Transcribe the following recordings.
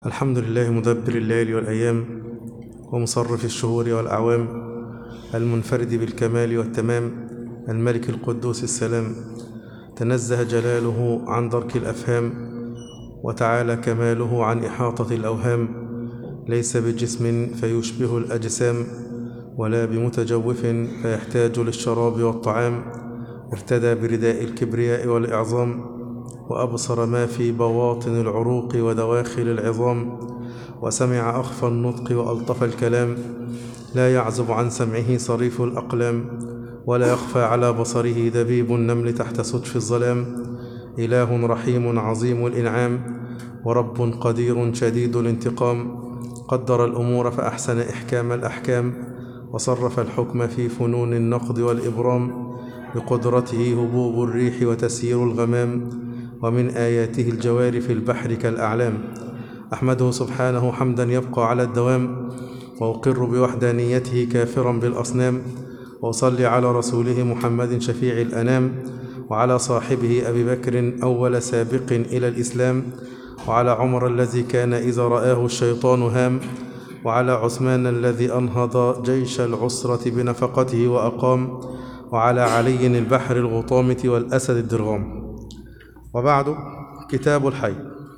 الحمد لله مدبر الليل والأيام ومصرف الشهور والأعوام المنفرد بالكمال والتمام الملك القدوس السلام تنزه جلاله عن درك الأفهام وتعالى كماله عن إحاطة الأوهام ليس بجسم فيشبه الأجسام ولا بمتجوف فيحتاج للشراب والطعام ارتدى برداء الكبرياء والإعظام وأبصر ما في بواطن العروق ودواخل العظام وسمع أخفى النطق وألطف الكلام لا يعزب عن سمعه صريف الأقلام ولا يخفى على بصره دبيب النمل تحت سطف الظلام إله رحيم عظيم الإنعام ورب قدير شديد الانتقام قدر الأمور فأحسن إحكام الأحكام وصرف الحكم في فنون النقد والإبرام بقدرته هبوب الريح وتسيير الغمام ومن آياته الجوار في البحر كالأعلام أحمده سبحانه حمدا يبقى على الدوام وأقر بوحدانيته كافرا بالأصنام وأصلي على رسوله محمد شفيع الأنام وعلى صاحبه أبي بكر أول سابق إلى الإسلام وعلى عمر الذي كان إذا رآه الشيطان هام وعلى عثمان الذي أنهض جيش العسرة بنفقته وأقام وعلى علي البحر الغطامة والأسد الدرغام وبعد كتاب الحي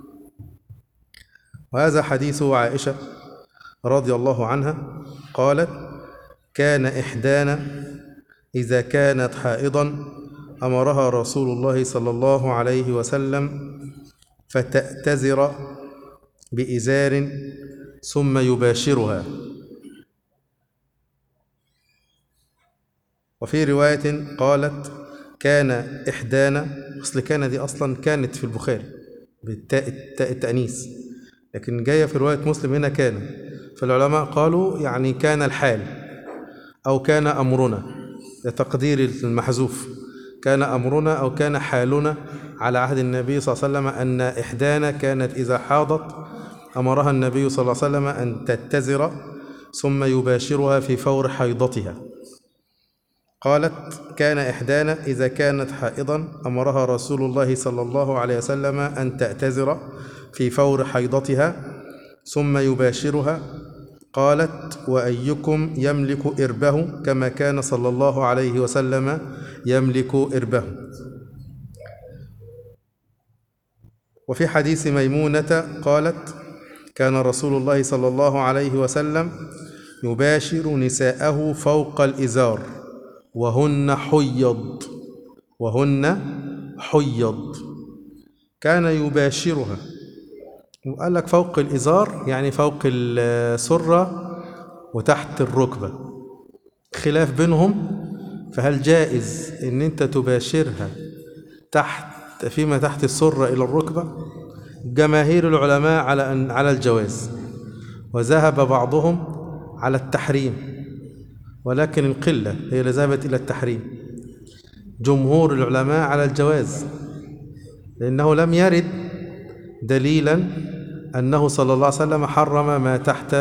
وهذا حديث عائشة رضي الله عنها قالت كان إحدانا إذا كانت حائضا أمرها رسول الله صلى الله عليه وسلم فتأتزر بإزار ثم يباشرها وفي رواية قالت كان إحدانا أصل كان دي أصلا كانت في البخاري بالتاء التاء التأنيث لكن جاية في رواية مسلم هنا كان فالعلماء قالوا يعني كان الحال أو كان أمرنا لتقدير المحذوف كان أمرنا أو كان حالنا على عهد النبي صلى الله عليه وسلم أن إحدانا كانت إذا حاضت أمرها النبي صلى الله عليه وسلم أن تتزر ثم يباشرها في فور حيضتها قالت كان إحدانا إذا كانت حائضا أمرها رسول الله صلى الله عليه وسلم أن تأتزر في فور حيضتها ثم يباشرها قالت وأيكم يملك إربه كما كان صلى الله عليه وسلم يملك إربه وفي حديث ميمونة قالت كان رسول الله صلى الله عليه وسلم يباشر نساءه فوق الإزار وهن حيض وهن حيض كان يباشرها وقال لك فوق الإزار يعني فوق السرة وتحت الركبة خلاف بينهم فهل جائز ان انت تباشرها تحت فيما تحت السرة إلى الركبة جماهير العلماء على أن على الجواز وذهب بعضهم على التحريم ولكن القلة هي اللي ذهبت إلى التحريم جمهور العلماء على الجواز لأنه لم يرد دليلا أنه صلى الله عليه وسلم حرم ما تحت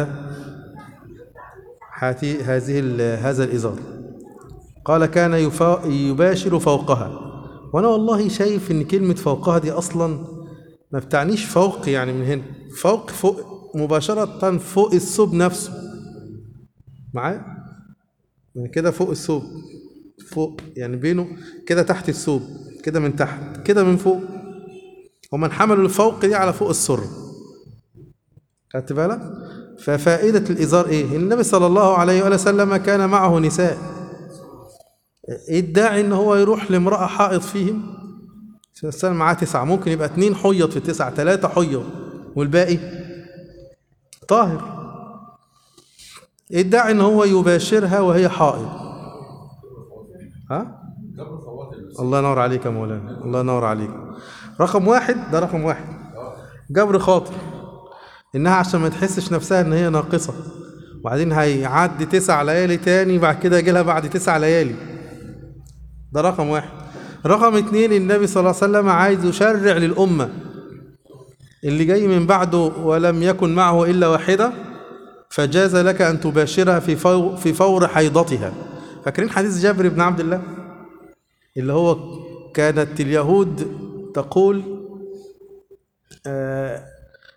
هذه هذا الإزار قال كان يباشر فوقها وأنا والله شايف إن كلمة فوقها دي أصلا ما بتعنيش فوق يعني من هنا فوق فوق مباشرة فوق الثوب نفسه معايا من كده فوق الثوب فوق يعني بينه كده تحت الثوب كده من تحت كده من فوق ومن حمل الفوق دي على فوق السر خدت بالك ففائدة الإزار إيه النبي صلى الله عليه وسلم كان معه نساء ادعي ان هو يروح لامرأة حائض فيهم السنة معاه تسعة ممكن يبقى اتنين حيض في التسعة تلاتة حيض والباقي طاهر ادعي ان هو يباشرها وهي حائض ها الله ينور عليك يا مولانا الله ينور عليك رقم واحد ده رقم واحد جبر خاطر انها عشان ما تحسش نفسها ان هي ناقصة وبعدين هيعدي تسع ليالي تاني بعد كده يجي لها بعد تسع ليالي ده رقم واحد رقم اتنين النبي صلى الله عليه وسلم عايز يشرع للأمة اللي جاي من بعده ولم يكن معه إلا واحدة فجاز لك أن تباشرها في فور, في فور حيضتها فاكرين حديث جابر بن عبد الله اللي هو كانت اليهود تقول آه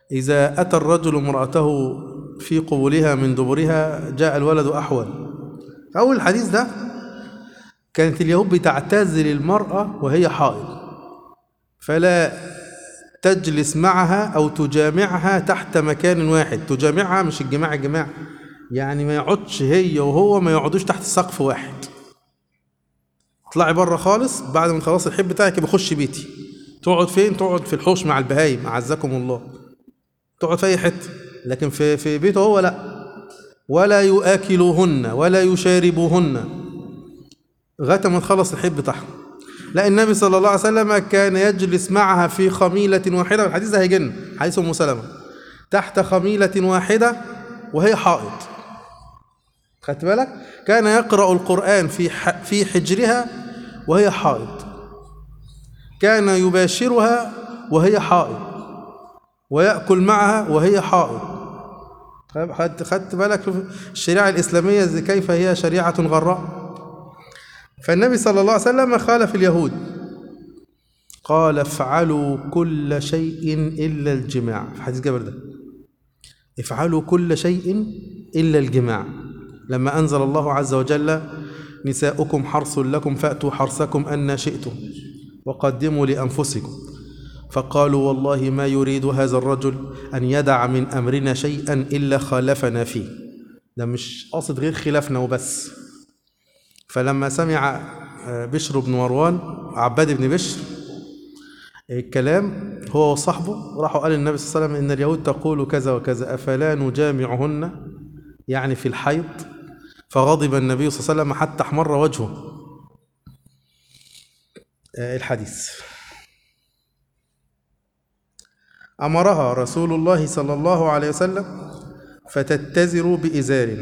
إذا أتى الرجل امرأته في قبولها من دبرها جاء الولد أحول أول الحديث ده كانت اليهود بتعتزل المرأة وهي حائض فلا تجلس معها أو تجامعها تحت مكان واحد تجامعها مش الجماع الجماع يعني ما يقعدش هي وهو ما يقعدوش تحت سقف واحد اطلعي بره خالص بعد ما خلاص الحب بتاعك بخش بيتي تقعد فين تقعد في الحوش مع البهايم اعزكم الله تقعد في اي حته لكن في في بيته هو لا ولا يؤكلوهن ولا يشاربوهن لغايه ما تخلص الحب بتاعها لا النبي صلى الله عليه وسلم كان يجلس معها في خميله واحده والحديث ده هيجن حديث ام سلمه تحت خميله واحده وهي حائض خدت بالك كان يقرأ القرآن في ح- في حجرها وهي حائض كان يباشرها وهي حائض ويأكل معها وهي حائض طيب خدت خدت بالك شوف الشريعة الإسلامية زي كيف هي شريعة غراء فالنبي صلى الله عليه وسلم خالف اليهود قال افعلوا كل شيء إلا الجماع في حديث جابر ده افعلوا كل شيء إلا الجماع لما أنزل الله عز وجل نساؤكم حرث لكم فأتوا حرثكم أن شئتم وقدموا لأنفسكم فقالوا والله ما يريد هذا الرجل أن يدع من أمرنا شيئا إلا خالفنا فيه ده مش قاصد غير خلافنا وبس فلما سمع آه، بشر بن مروان عباد بن بشر الكلام هو وصحبه راحوا قال النبي صلى الله عليه وسلم إن اليهود تقول كذا وكذا أفلا نجامعهن يعني في الحيض فغضب النبي صلى الله عليه وسلم حتى احمر وجهه آه، الحديث أمرها رسول الله صلى الله عليه وسلم فتتزر بإزار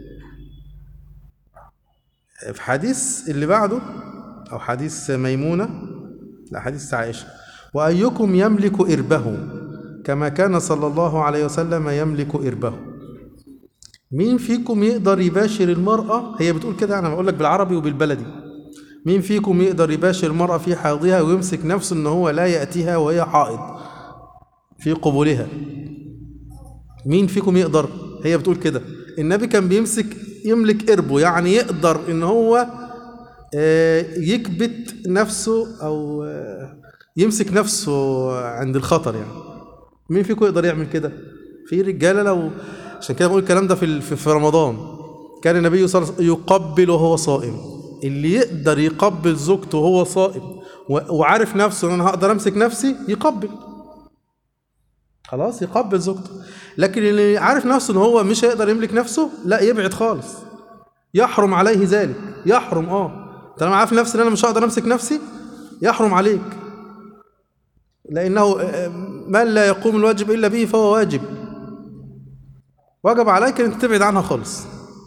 في حديث اللي بعده أو حديث ميمونة لا حديث عائشة وأيكم يملك إربه كما كان صلى الله عليه وسلم يملك إربه مين فيكم يقدر يباشر المرأة هي بتقول كده أنا بقول لك بالعربي وبالبلدي مين فيكم يقدر يباشر المرأة في حيضها ويمسك نفسه إن هو لا يأتيها وهي حائض في قبولها مين فيكم يقدر هي بتقول كده النبي كان بيمسك يملك قربه يعني يقدر ان هو آه، يكبت نفسه او آه، يمسك نفسه عند الخطر يعني مين فيكم يقدر يعمل كده في رجاله لو عشان كده بقول الكلام ده في في في رمضان كان النبي صلى الله عليه وسلم يقبل وهو صائم اللي يقدر يقبل زوجته وهو صائم و- وعارف نفسه ان انا هقدر امسك نفسي يقبل خلاص يقبل زوجته لكن اللي عارف نفسه ان هو مش هيقدر يملك نفسه لا يبعد خالص يحرم عليه ذلك يحرم اه طالما عارف نفسي ان انا مش هقدر امسك نفسي يحرم عليك لانه آه، من لا يقوم الواجب الا به فهو واجب وجب عليك ان تبعد عنها خالص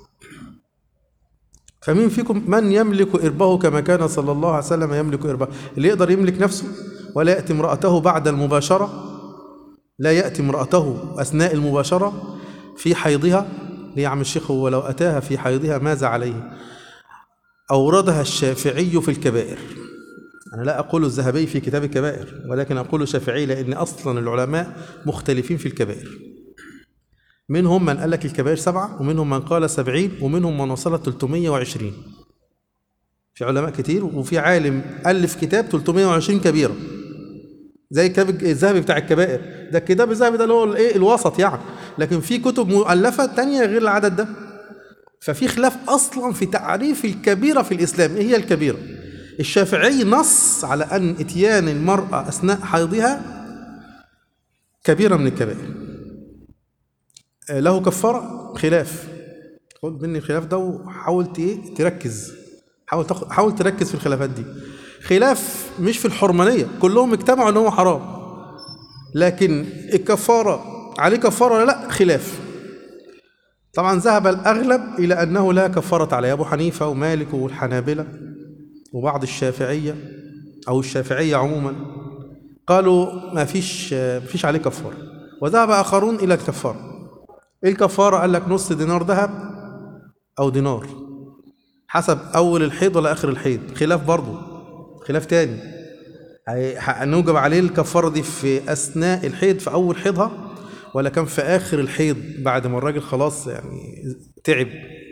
فمين فيكم من يملك إربه كما كان صلى الله عليه وسلم يملك إربه اللي يقدر يملك نفسه ولا يأتي امرأته بعد المباشرة لا يأتي امرأته أثناء المباشرة في حيضها ليه يا عم الشيخ هو لو أتاها في حيضها ماذا عليه أوردها الشافعي في الكبائر أنا لا أقول الذهبي في كتاب الكبائر ولكن أقول الشافعي لأن أصلا العلماء مختلفين في الكبائر منهم من قال لك الكبائر سبعة ومنهم من قال سبعين ومنهم من وصلت 320 في علماء كتير وفي عالم ألف كتاب 320 كبيرة زي كتاب الذهبي بتاع الكبائر ده الكتاب الذهبي ده اللي هو الايه الوسط يعني لكن في كتب مؤلفة تانية غير العدد ده ففي خلاف أصلا في تعريف الكبيرة في الإسلام إيه هي الكبيرة الشافعي نص على أن إتيان المرأة أثناء حيضها كبيرة من الكبائر آه، له كفارة خلاف خد مني الخلاف ده وحاول ت- ايه تركز حاول تاخد حاول تركز في الخلافات دي خلاف مش في الحرمانية كلهم اجتمعوا ان هو حرام لكن الكفارة عليه كفارة ولا لا خلاف طبعا ذهب الأغلب إلى أنه لا كفارة عليه أبو حنيفة ومالك والحنابلة وبعض الشافعية أو الشافعية عموما قالوا ما فيش ما فيش عليه كفارة وذهب آخرون إلى الكفارة إيه الكفارة قال لك نص دينار ذهب أو دينار حسب أول الحيض ولا آخر الحيض خلاف برضه خلاف تاني هي- هنوجب عليه الكفارة دي في أثناء الحيض في أول حيضها ولا كان في آخر الحيض بعد ما الراجل خلاص يعني تعب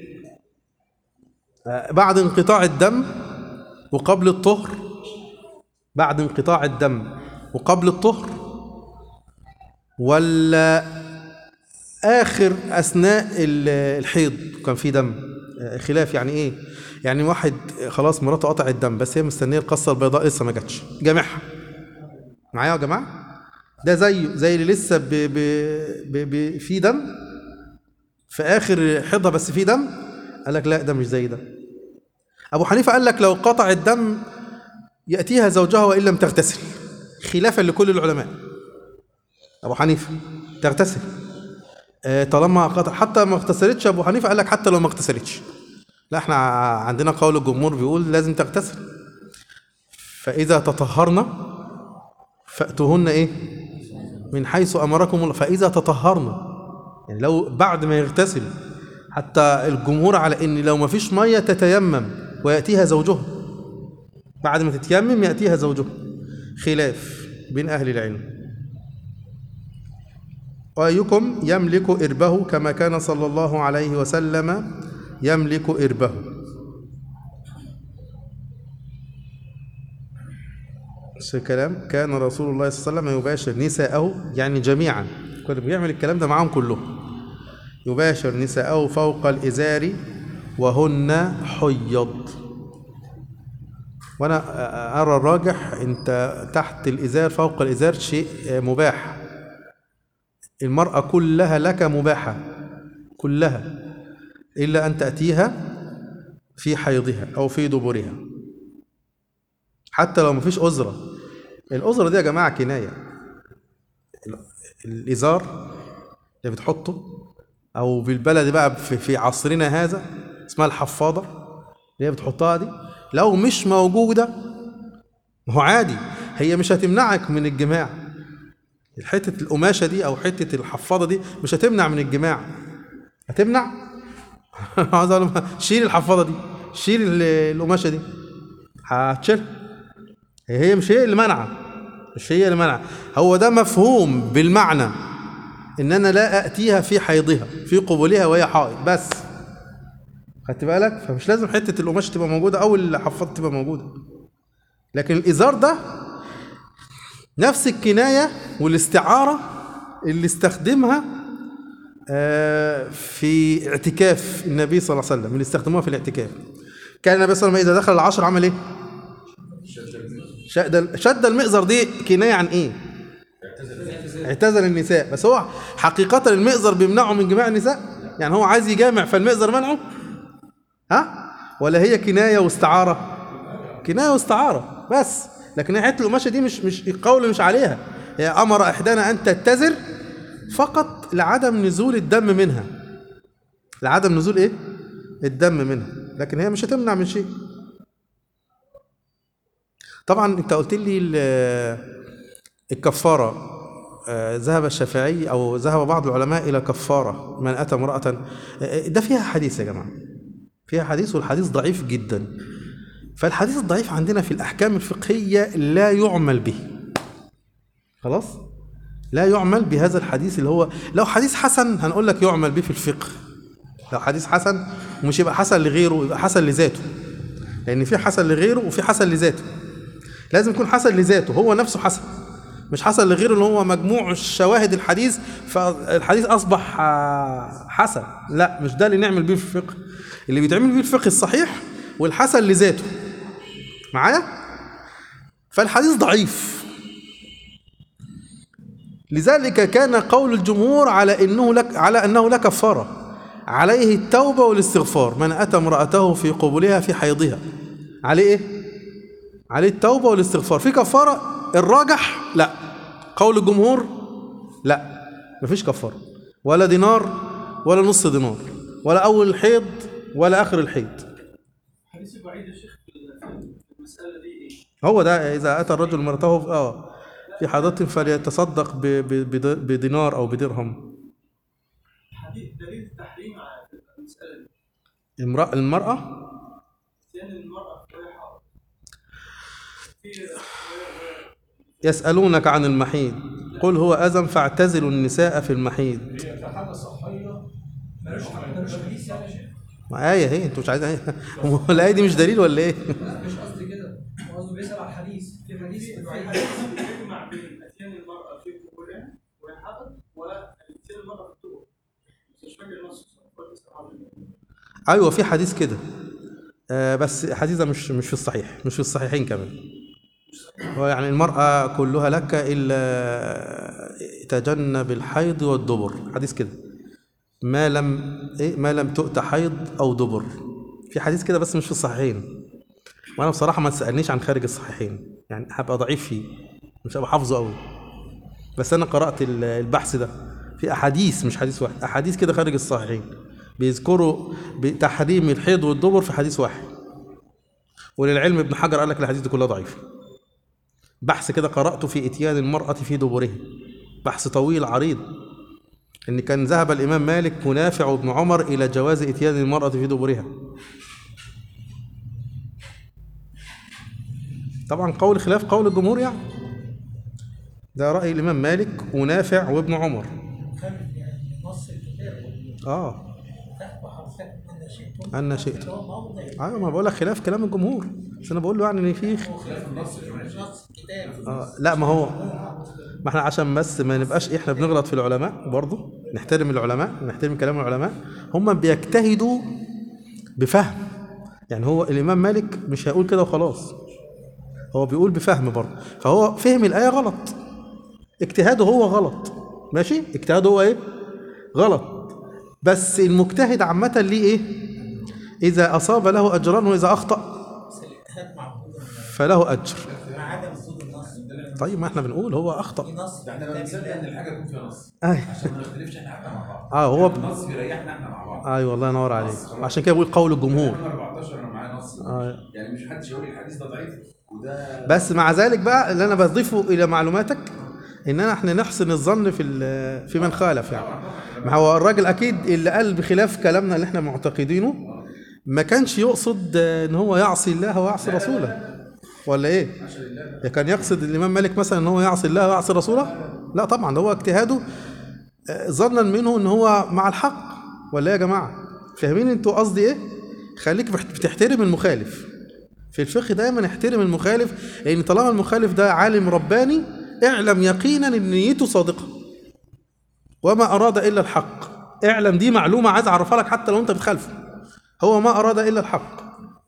آه، بعد انقطاع الدم وقبل الطهر بعد انقطاع الدم وقبل الطهر ولا آخر أثناء ال- الحيض كان في دم آه، خلاف يعني إيه يعني واحد خلاص مراته قطع الدم بس هي مستنية القصة البيضاء لسه ما جاتش جامعها معايا يا جماعة ده زيه زي اللي لسه ب ب ب ب في دم في آخر حيضها بس في دم قال لك لا ده مش زي ده أبو حنيفة قال لك لو قطع الدم يأتيها زوجها وإن لم تغتسل خلافا لكل العلماء أبو حنيفة تغتسل آه، طالما قطع حتى ما اغتسلتش أبو حنيفة قال لك حتى لو ما اغتسلتش لا احنا عندنا قول الجمهور بيقول لازم تغتسل فإذا تطهرن فأتوهن إيه من حيث أمركم الله فإذا تطهرن يعني لو بعد ما يغتسل حتى الجمهور على إن لو ما فيش مية تتيمم ويأتيها زوجها بعد ما تتيمم يأتيها زوجها خلاف بين أهل العلم وأيكم يملك إربه كما كان صلى الله عليه وسلم يملك إربه نفس الكلام كان رسول الله صلى الله عليه وسلم يباشر نساءه يعني جميعا كان بيعمل الكلام ده معاهم كلهم يباشر نساءه فوق الإزار وهن حيض وانا ارى الراجح انت تحت الازار فوق الازار شيء مباح المرأة كلها لك مباحة كلها إلا أن تأتيها في حيضها أو في دبرها حتى لو مفيش أزرة الأزرة دي يا جماعة كناية ال- الإزار اللي بتحطه أو بالبلد بقى في, في عصرنا هذا اسمها الحفاضة اللي هي بتحطها دي لو مش موجودة ما هو عادي هي مش هتمنعك من الجماع حتة القماشة دي أو حتة الحفاضة دي مش هتمنع من الجماع هتمنع؟ عاوز أقول لهم شيل الحفاضة دي شيل ال- القماشة دي هتشيلها هي هي مش هي اللي منعة مش هي اللي منعة هو ده مفهوم بالمعنى إن أنا لا أأتيها في حيضها في قبولها وهي حائض بس خدت بالك فمش لازم حتة القماش تبقى موجودة أو الحفاضة تبقى موجودة لكن الإزار ده نفس الكناية والاستعارة اللي استخدمها آه، في اعتكاف النبي صلى الله عليه وسلم اللي استخدموها في الاعتكاف كان النبي صلى الله عليه وسلم إذا دخل العشر عمل إيه؟ شد شد المئزر دي كناية عن إيه؟ اعتزل النساء بس هو حقيقة المئزر بيمنعه من جماع النساء يعني هو عايز يجامع فالمئزر منعه ها ولا هي كناية واستعارة كناية واستعارة بس لكن حته القماشه دي مش مش القول مش عليها هي امر احدانا ان تتزر فقط لعدم نزول الدم منها لعدم نزول ايه الدم منها لكن هي مش هتمنع من شيء طبعا انت قلت لي ال- الكفاره آه، ذهب الشافعي او ذهب بعض العلماء الى كفاره من اتى امراه آه، ده فيها حديث يا جماعه فيها حديث والحديث ضعيف جدا فالحديث الضعيف عندنا في الأحكام الفقهية لا يعمل به خلاص لا يعمل بهذا الحديث اللي هو لو حديث حسن هنقول لك يعمل به في الفقه لو حديث حسن ومش يبقى حسن لغيره يبقى حسن لذاته لأن في حسن لغيره وفي حسن لذاته لازم يكون حسن لذاته هو نفسه حسن مش حسن لغيره اللي هو مجموع شواهد الحديث فالحديث أصبح آه، حسن لا مش ده اللي نعمل بيه في الفقه اللي بيتعمل بيه الفقه الصحيح والحسن لذاته معايا فالحديث ضعيف لذلك كان قول الجمهور على انه لك على انه لا كفاره عليه التوبه والاستغفار من اتى امراته في قبولها في حيضها عليه ايه عليه التوبه والاستغفار في كفاره الراجح لا قول الجمهور لا مفيش كفاره ولا دينار ولا نص دينار ولا اول الحيض ولا اخر الحيض حديث بعيد يا شيخ في في المسألة دي إيه؟ هو ده إذا أتى الرجل مرته في آه في حاضرة فليتصدق ب- ب- بد- بدينار أو بدرهم حديث دليل التحريم على المسألة دي امرأة المرأة لأن المرأة وهي حائض في يسألونك عن المحيض قل هو أذى فاعتزلوا النساء في المحيض هي كحاجه صحيه ملوش ملوش حديث يعني يا شيخ ما آية هي انتوا مش عايزين آية هو الآية دي مش دليل ولا إيه؟ لا مش قصدي كده هو قصده بيسال على الحديث في حديث في في حديث يجمع بين اتيان المراه في قبورها والحقد واتيان المراه في الدبر بس مش فاكر النص ولا سمعت أيوة في حديث كده آه بس الحديث ده مش مش في الصحيح مش في الصحيحين كمان هو يعني المرأة كلها لك إلا تجنب الحيض والدبر حديث كده ما لم إيه ما لم تؤت حيض أو دبر في حديث كده بس مش في الصحيحين وأنا بصراحة ما تسألنيش عن خارج الصحيحين يعني هبقى ضعيف فيه مش هبقى حافظه قوي بس أنا قرأت ال- البحث ده في أحاديث مش حديث واحد أحاديث كده خارج الصحيحين بيذكروا بتحريم الحيض والدبر في حديث واحد وللعلم ابن حجر قال لك الحديث دي كلها ضعيفه بحث كده قرأته في إتيان المرأة في دبرها بحث طويل عريض إن كان ذهب الإمام مالك ونافع وابن عمر إلى جواز إتيان المرأة في دبرها طبعا قول خلاف قول الجمهور يعني ده رأي الإمام مالك ونافع وابن عمر خالف يعني نص الكتاب آه تحت حرفات ان شئتم أن شئت هو موضع أيوة ما بقول لك خلاف كلام الجمهور بس أنا بقول له يعني إن في نص الكتاب آه لا ما هو ما احنا عشان بس ما نبقاش احنا بنغلط في العلماء برضه نحترم العلماء نحترم كلام العلماء هم بيجتهدوا بفهم يعني هو الامام مالك مش هيقول كده وخلاص هو بيقول بفهم برضه فهو فهم الايه غلط اجتهاده هو غلط ماشي اجتهاده هو ايه غلط بس المجتهد عامه ليه ايه اذا اصاب له اجران واذا اخطا بس الاجتهاد معقول فله اجر مع عدم وجود النص طيب ما احنا بنقول هو اخطا في نص ده احنا بنصدق ان الحاجه يكون فيها نص أي. عشان ما نختلفش احنا حتى مع بعض اه هو النص بيريحنا احنا مع بعض ايوه والله ينور عليك عشان كده بقول قول الجمهور انا 14 انا معايا نص آه. يعني مش حدش يقول لي الحديث ده ضعيف وده بس مع ذلك بقى اللي انا بضيفه الى معلوماتك اننا احنا نحسن الظن في ال- في من خالف يعني ما هو الراجل اكيد اللي قال بخلاف كلامنا اللي احنا معتقدينه ما كانش يقصد ان هو يعصي الله ويعصي رسوله ولا ايه كان يقصد الامام مالك مثلا ان هو يعصي الله ويعصي رسوله لا طبعا ده هو اجتهاده آه، ظنا منه ان هو مع الحق ولا ايه يا جماعه فاهمين انتوا قصدي ايه خليك بت- بتحترم المخالف في الفقه دايما احترم المخالف لان طالما المخالف ده عالم رباني اعلم يقينا ان نيته صادقه وما اراد الا الحق اعلم دي معلومه عايز اعرفها لك حتى لو انت بتخالفه هو ما اراد الا الحق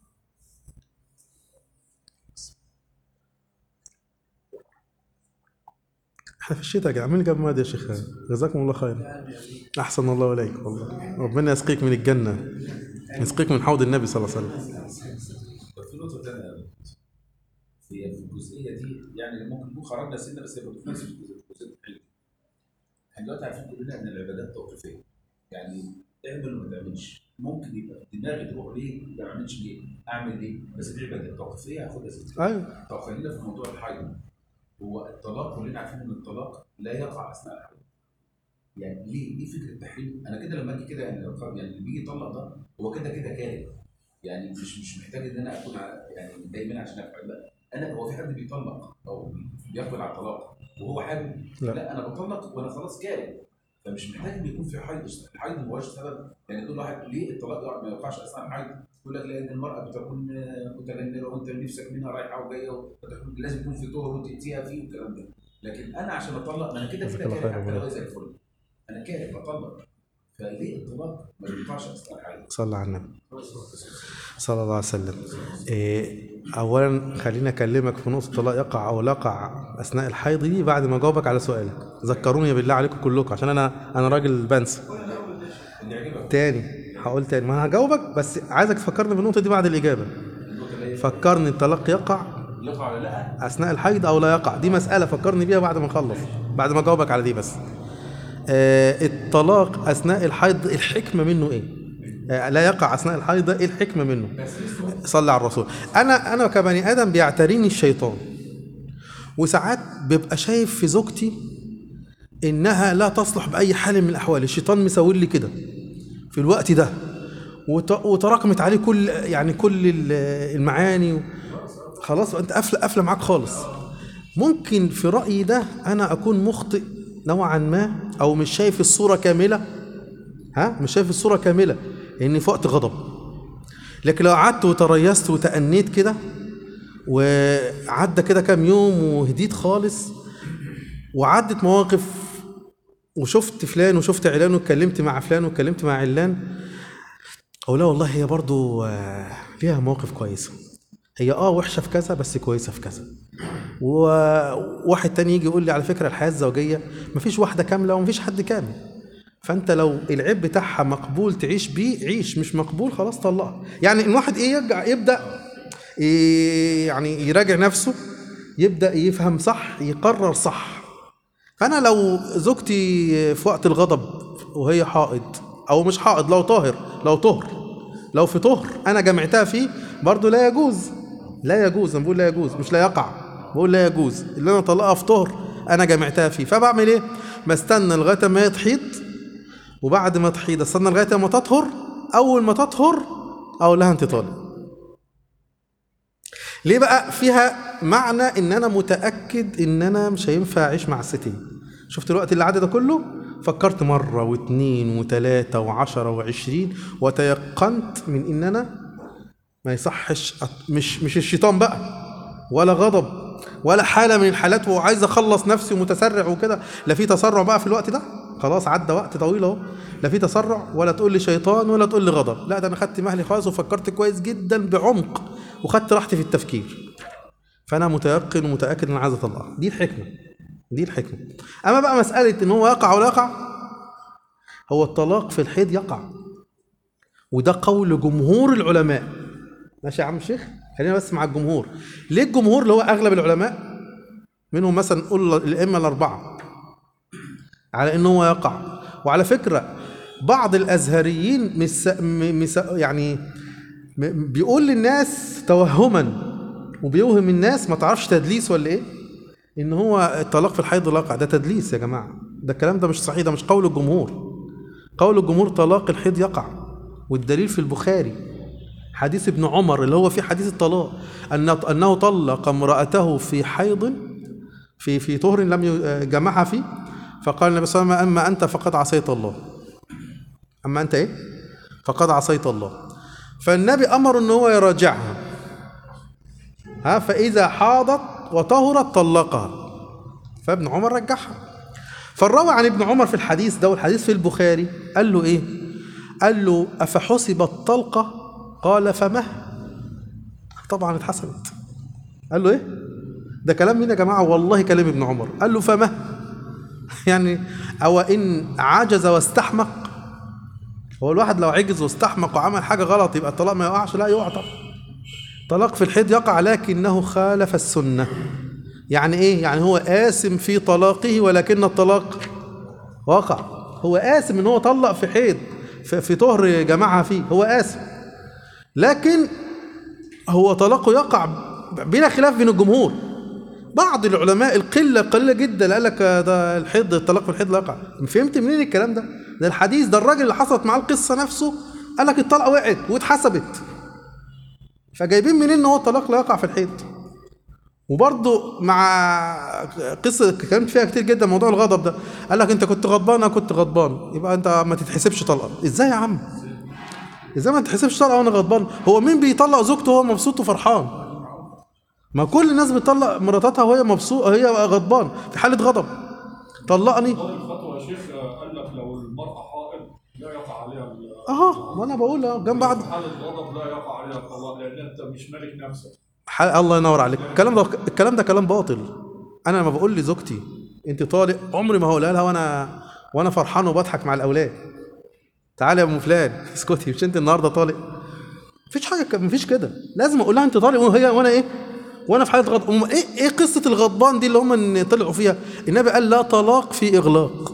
احنا في الشتاء يا جماعه مين جاب ماد يا شيخ جزاكم الله خير احسن الله اليك والله ربنا يسقيك من الجنه يسقيك من حوض النبي صلى الله عليه وسلم في نقطه ثانيه هي في الجزئيه دي يعني ممكن نكون خرجنا سنه بس هي في نفس الجزئيه الجزئية. احنا دلوقتي عارفين كلنا ان العبادات توقيفيه يعني اعمل وما تعملش ممكن يبقى دماغي تروح ليه ما اعملش ليه اعمل ليه بس دي عبادات توقيفيه هاخدها زي ايوه طب خلينا في موضوع الحيض هو الطلاق كلنا عارفين ان الطلاق لا يقع اثناء الحيض يعني ليه ليه فكره التحريم انا كده لما اجي كده يعني لو خ- يعني اللي بيجي يطلق ده هو كده كده كاره يعني مش مش محتاج ان انا اكون ع- يعني متضايق منها عشان افعل لا انا هو في حد بيطلق او بيقبل على الطلاق وهو حابب لا. لا, انا بطلق وانا خلاص كاره فمش محتاج ان يكون في حيض الحيض ما هوش سبب يعني تقول واحد ليه الطلاق يقع- ما يوقعش اثناء الحيض يقول لك لان المراه بتكون آه، متجنبه وانت نفسك منها رايحه وجايه وتكون- لازم يكون في طهر وتاتيها فيه والكلام ده لكن انا عشان اطلق ما انا كده جزاك كده الله كاره خير حتى يا لو هي زي الفل انا كاره بطلق فليه الطلاق ما ينفعش اثناء الحيض صلى على النبي صلى الله عليه وسلم إيه اولا خليني اكلمك في نقطه الطلاق يقع او لا يقع اثناء الحيض دي بعد ما اجاوبك على سؤالك ذكروني بالله عليكم كلكم عشان انا انا راجل بنسى اللي يعجبك تاني هقول تاني ما انا هجاوبك بس عايزك تفكرني بالنقطه دي بعد الاجابه النقطه اللي هي فكرني الطلاق يقع يقع ولا لا اثناء الحيض او لا يقع دي مساله فكرني بيها بعد ما نخلص بعد ما اجاوبك على دي بس آه الطلاق اثناء الحيض الحكمه منه ايه آه لا يقع اثناء الحيض ايه الحكمه منه صلى على الرسول انا انا كبني ادم بيعتريني الشيطان وساعات ببقى شايف في زوجتي انها لا تصلح باي حال من الاحوال الشيطان مسوي لي كده في الوقت ده وت- وتراكمت عليه كل يعني كل ال- المعاني و- خلاص انت قافله قافله معاك خالص ممكن في رأيي ده أنا أكون مخطئ نوعا ما أو مش شايف الصورة كاملة ها مش شايف الصورة كاملة لأني في وقت غضب لكن لو قعدت وتريثت وتأنيت كده وعدى كده كام يوم وهديت خالص وعدت مواقف وشفت فلان وشفت علان واتكلمت مع فلان واتكلمت مع علان أو لا والله هي برضو آه، ليها مواقف كويسة هي اه وحشة في كذا بس كويسة في كذا وواحد تاني يجي يقول لي على فكرة الحياة الزوجية مفيش واحدة كاملة ومفيش حد كامل فانت لو العيب بتاعها مقبول تعيش بيه عيش مش مقبول خلاص طلقها يعني الواحد ايه يرجع يبدا إيه يعني يراجع نفسه يبدا يفهم صح يقرر صح فانا لو زوجتي في وقت الغضب وهي حائض او مش حائض لو طاهر لو طهر لو في طهر انا جمعتها فيه برضه لا يجوز لا يجوز انا بقول لا يجوز مش لا يقع بقول لا يجوز اللي انا طلقها في طهر انا جمعتها فيه فبعمل ايه بستنى لغايه ما هي تحيض وبعد ما تحيض استنى لغايه ما تطهر اول ما تطهر اقول لها انت طالق ليه بقى فيها معنى ان انا متاكد ان انا مش هينفع اعيش مع الست دي شفت الوقت اللي عدى ده كله فكرت مره واثنين وثلاثه وعشرة وعشرين وتيقنت من ان انا ما يصحش أت- مش مش الشيطان بقى ولا غضب ولا حاله من الحالات وعايز اخلص نفسي ومتسرع وكده لا في تسرع بقى في الوقت ده خلاص عدى وقت طويل اهو لا في تسرع ولا تقول لي شيطان ولا تقول لي غضب لا ده انا خدت مهلي خالص وفكرت كويس جدا بعمق وخدت راحتي في التفكير فانا متيقن ومتاكد ان انا عايز اطلقها دي الحكمه دي الحكمه اما بقى مساله ان هو يقع ولا يقع هو الطلاق في الحيض يقع وده قول جمهور العلماء ماشي يا عم الشيخ خلينا بس مع الجمهور ليه الجمهور اللي هو اغلب العلماء منهم مثلا نقول الائمه الاربعه على انه هو يقع وعلى فكره بعض الازهريين مس... م- مس... يعني م- بيقول للناس توهما وبيوهم الناس ما تعرفش تدليس ولا ايه ان هو الطلاق في الحيض الواقع ده تدليس يا جماعه ده الكلام ده مش صحيح ده مش قول الجمهور قول الجمهور طلاق الحيض يقع والدليل في البخاري حديث ابن عمر اللي هو في حديث الطلاق أن أنه طلق امرأته في حيض في في طهر لم ي- جمعها فيه فقال النبي صلى الله عليه وسلم أما أنت فقد عصيت الله أما أنت إيه؟ فقد عصيت الله فالنبي أمر أن هو يراجعها ها فإذا حاضت وطهرت طلقها فابن عمر رجعها فالراوي عن ابن عمر في الحديث ده والحديث في البخاري قال له ايه قال له افحسب الطلقه قال فما طبعا اتحسبت قال له ايه ده كلام مين يا جماعه والله كلام ابن عمر قال له فما يعني او ان عجز واستحمق هو الواحد لو عجز واستحمق وعمل حاجه غلط يبقى الطلاق ما يقعش لا يقع طبعا طلاق في الحيض يقع لكنه خالف السنه يعني ايه يعني هو آثم في طلاقه ولكن الطلاق وقع هو آثم ان هو طلق في حيض في, في طهر جماعها فيه هو آثم لكن هو طلاقه يقع بلا خلاف بين الجمهور بعض العلماء القله قليله جدا قال لك ده الحيض الطلاق في الحيض لا يقع فهمت منين الكلام ده ده الحديث ده الراجل اللي حصلت معاه القصه نفسه قال لك الطلقه وقعت واتحسبت فجايبين منين ان هو الطلاق لا يقع في الحيض وبرضه مع قصه اتكلمت فيها كتير جدا موضوع الغضب ده قال لك انت كنت غضبان انا كنت غضبان يبقى انت ما تتحسبش طلقه ازاي يا عم ازاي ما تتحسبش طلقه وانا غضبان هو مين بيطلق زوجته وهو مبسوط وفرحان ما كل الناس بتطلق مراتاتها وهي مبسوطه هي غضبان في حاله غضب طلقني هذه الفتوى يا شيخ آه، قال لك لو المرأة حائض لا يقع عليها ال- اهو وانا بقول اهو جنب بعض في حالة غضب لا يقع عليها الطلاق لأن أنت مش مالك نفسك ح- الله ينور عليك الكلام ده الكلام ده كلام باطل انا لما بقول لزوجتي انت طالق عمري ما هقولها لها وانا وانا فرحان وبضحك مع الاولاد تعالى يا ام فلان اسكتي مش انت النهارده طالق مفيش حاجه ك- مفيش كده لازم اقول لها انت طالق وهي وانا ايه وانا في حاله غضب أم ايه ايه قصه الغضبان دي اللي هم إن طلعوا فيها النبي قال لا طلاق في اغلاق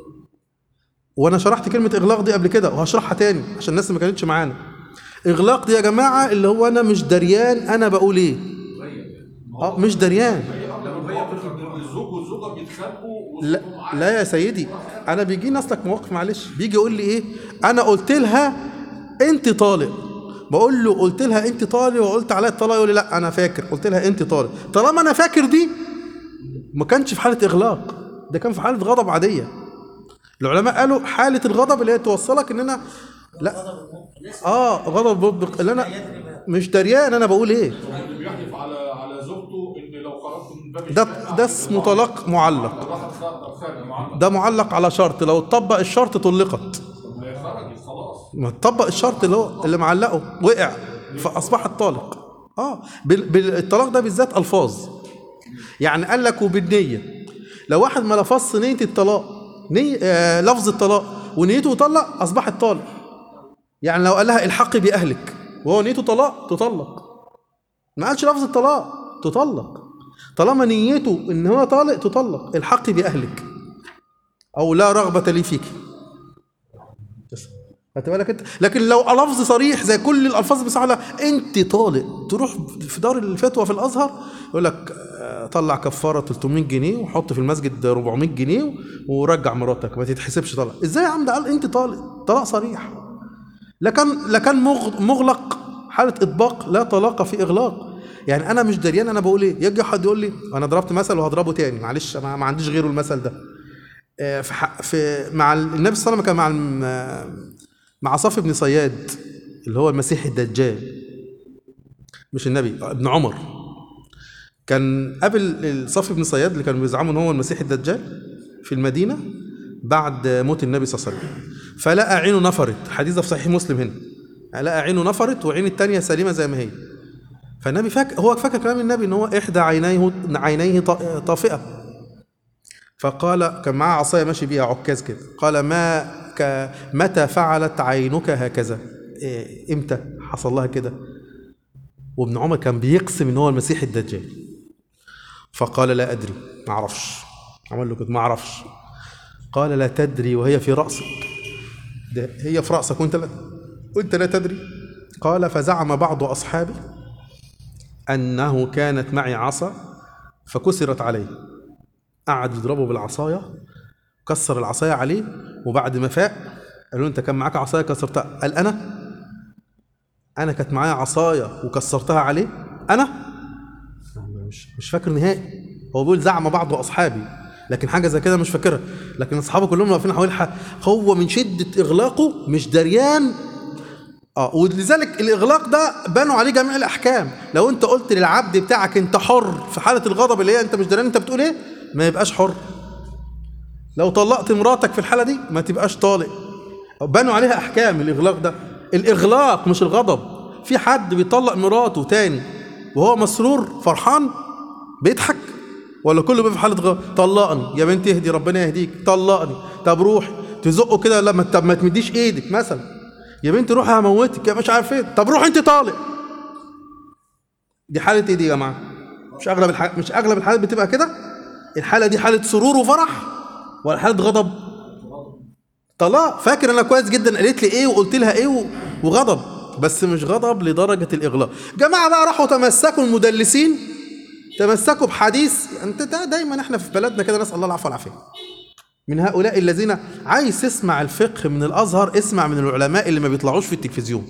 وانا شرحت كلمه اغلاق دي قبل كده وهشرحها تاني عشان الناس اللي ما كانتش معانا اغلاق دي يا جماعه اللي هو انا مش دريان انا بقول ايه اه مش دريان الزوج والزوجة بيتخانقوا لا لا يا سيدي انا بيجي ناس مواقف معلش بيجي يقول لي ايه انا قلت لها انت طالق بقول له قلت لها انت طالق وقلت عليها الطلاق يقول لي لا انا فاكر قلت لها انت طالق طالما انا فاكر دي ما كانش في حاله اغلاق ده كان في حاله غضب عاديه العلماء قالوا حاله الغضب اللي هي توصلك ان انا لا اه غضب مطبق اللي انا مش دريان انا بقول ايه اللي بيحلف على على زوجته ان لو خرجت من باب ده الشقة ده اسمه طلاق معلق لو راحت خارج خارج معلق ده معلق على شرط لو اتطبق الشرط طلقت ما هي خرجت خلاص ما اتطبق الشرط اللي هو اللي معلقه وقع فاصبحت طالق اه بال- بالطلاق ده بالذات الفاظ يعني قال لك وبالنيه لو واحد ما لفظش نيه الطلاق نية آه لفظ الطلاق ونيته يطلق اصبحت طالق يعني لو قال لها الحقي باهلك وهو نيته طلاق تطلق ما قالش لفظ الطلاق تطلق طالما نيته ان هو طالق تطلق الحقي باهلك او لا رغبه لي فيك بس خدت بالك انت لكن لو لفظ صريح زي كل الالفاظ بصراحه لا انت طالق تروح في دار الفتوى في الازهر يقول لك آه، طلع كفاره 300 جنيه وحط في المسجد 400 جنيه ورجع مراتك ما تتحسبش طلاق ازاي يا عم ده قال انت طالق طلاق صريح لا كان لا كان مغ- مغلق حاله اطباق لا طلاق في اغلاق يعني انا مش دريان انا بقول ايه يجي حد يقول لي انا ضربت مثل وهضربه تاني معلش انا ما عنديش غيره المثل ده آه، في حق في مع ال- النبي صلى الله عليه وسلم كان مع الم- مع صافي بن صياد اللي هو المسيح الدجال مش النبي ابن عمر كان قبل صافي بن صياد اللي كانوا بيزعموا ان هو المسيح الدجال في المدينه بعد موت النبي صلى الله عليه وسلم فلقى عينه نفرت حديث ده في صحيح مسلم هنا لقى عينه نفرت وعين التانية سليمه زي ما هي فالنبي فاكر هو فاكر كلام النبي ان هو احدى عينيه عينيه ط- طافئه فقال كان معاه عصايه ماشي بيها عكاز كده قال ما ك متى فعلت عينك هكذا إيه امتى حصل لها كده وابن عمر كان بيقسم ان هو المسيح الدجال فقال لا ادري ما اعرفش عمل له كده ما اعرفش قال لا تدري وهي في راسك ده هي في راسك وانت لا وانت لا تدري قال فزعم بعض اصحابي انه كانت معي عصا فكسرت عليه قعد يضربه بالعصايه كسر العصايه عليه وبعد ما فاق قالوا له انت كان معاك عصايه كسرتها قال انا انا كانت معايا عصايه وكسرتها عليه انا مش مش فاكر نهائي هو بيقول زعم بعض اصحابي لكن حاجه زي كده مش فاكرها لكن اصحابه كلهم واقفين حوالين الح- هو من شده اغلاقه مش دريان اه ولذلك الاغلاق ده بنوا عليه جميع الاحكام لو انت قلت للعبد بتاعك انت حر في حاله الغضب اللي هي انت مش دريان انت بتقول ايه ما يبقاش حر لو طلقت مراتك في الحاله دي ما تبقاش طالق بنوا عليها احكام الاغلاق ده الاغلاق مش الغضب في حد بيطلق مراته تاني وهو مسرور فرحان بيضحك ولا كله بيبقى في حاله غضب طلقني يا بنتي اهدي ربنا يهديك طلقني طب روح تزقه كده لما طب ما تمديش ايدك مثلا يا بنتي روحي هموتك يا مش عارف ايه طب روح انت طالق دي حاله ايه دي يا جماعه مش اغلب الح... مش اغلب الحالات بتبقى كده الحاله دي حاله سرور وفرح ولا حاله غضب طلاق فاكر انا كويس جدا قالت لي ايه وقلت لها ايه و- وغضب بس مش غضب لدرجه الاغلاق جماعه بقى راحوا تمسكوا المدلسين تمسكوا بحديث انت دا- دايما احنا في بلدنا كده نسال الله العفو والعافيه من هؤلاء الذين عايز تسمع الفقه من الازهر اسمع من العلماء اللي ما بيطلعوش في التلفزيون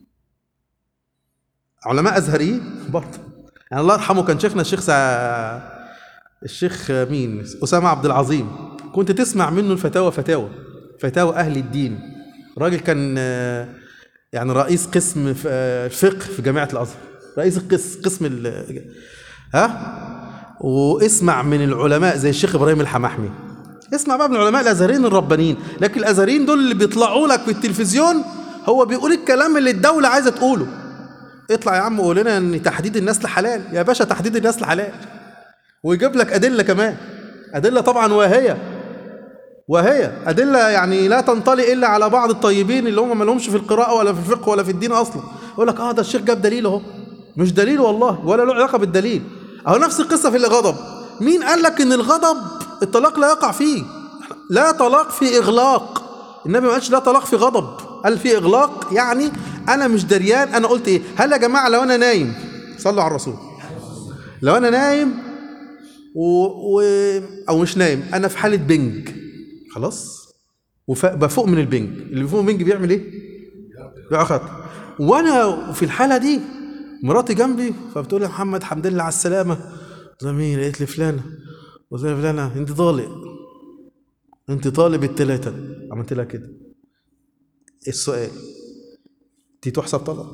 علماء ازهريين برضه يعني الله يرحمه كان شيخنا الشيخ سا... الشيخ مين اسامه عبد العظيم كنت تسمع منه الفتاوى فتاوى فتاوى اهل الدين راجل كان آه، يعني رئيس قسم ف- آه، الفقه في جامعه الازهر رئيس القسم قسم ال... ها واسمع من العلماء زي الشيخ ابراهيم الحماحمي اسمع بقى من العلماء الازهريين الربانيين لكن الازهريين دول اللي بيطلعوا لك في التلفزيون هو بيقول الكلام اللي الدوله عايزه تقوله اطلع يا عم قول لنا ان تحديد النسل حلال يا باشا تحديد النسل حلال ويجيب لك ادله كمان ادله طبعا واهيه وهي ادله يعني لا تنطلي الا على بعض الطيبين اللي هم ما لهمش في القراءه ولا في الفقه ولا في الدين اصلا يقول لك اه ده الشيخ جاب دليل اهو مش دليل والله ولا له علاقه بالدليل اهو نفس القصه في الغضب مين قال لك ان الغضب الطلاق لا يقع فيه لا طلاق في اغلاق النبي ما قالش لا طلاق في غضب قال في اغلاق يعني انا مش دريان انا قلت ايه هل يا جماعه لو انا نايم صلوا على الرسول لو انا نايم و... و... او مش نايم انا في حاله بنج خلاص وبفوق من البنج اللي بيفوق من البنج بيعمل ايه بيقع خط وانا في الحاله دي مراتي جنبي فبتقول يا محمد الحمد لله على السلامه قلت لها مين قالت لي فلانه قلت لها يا فلانة انت طالق انت طالب التلاتة عملت لها كده السؤال دي تحسب طلاق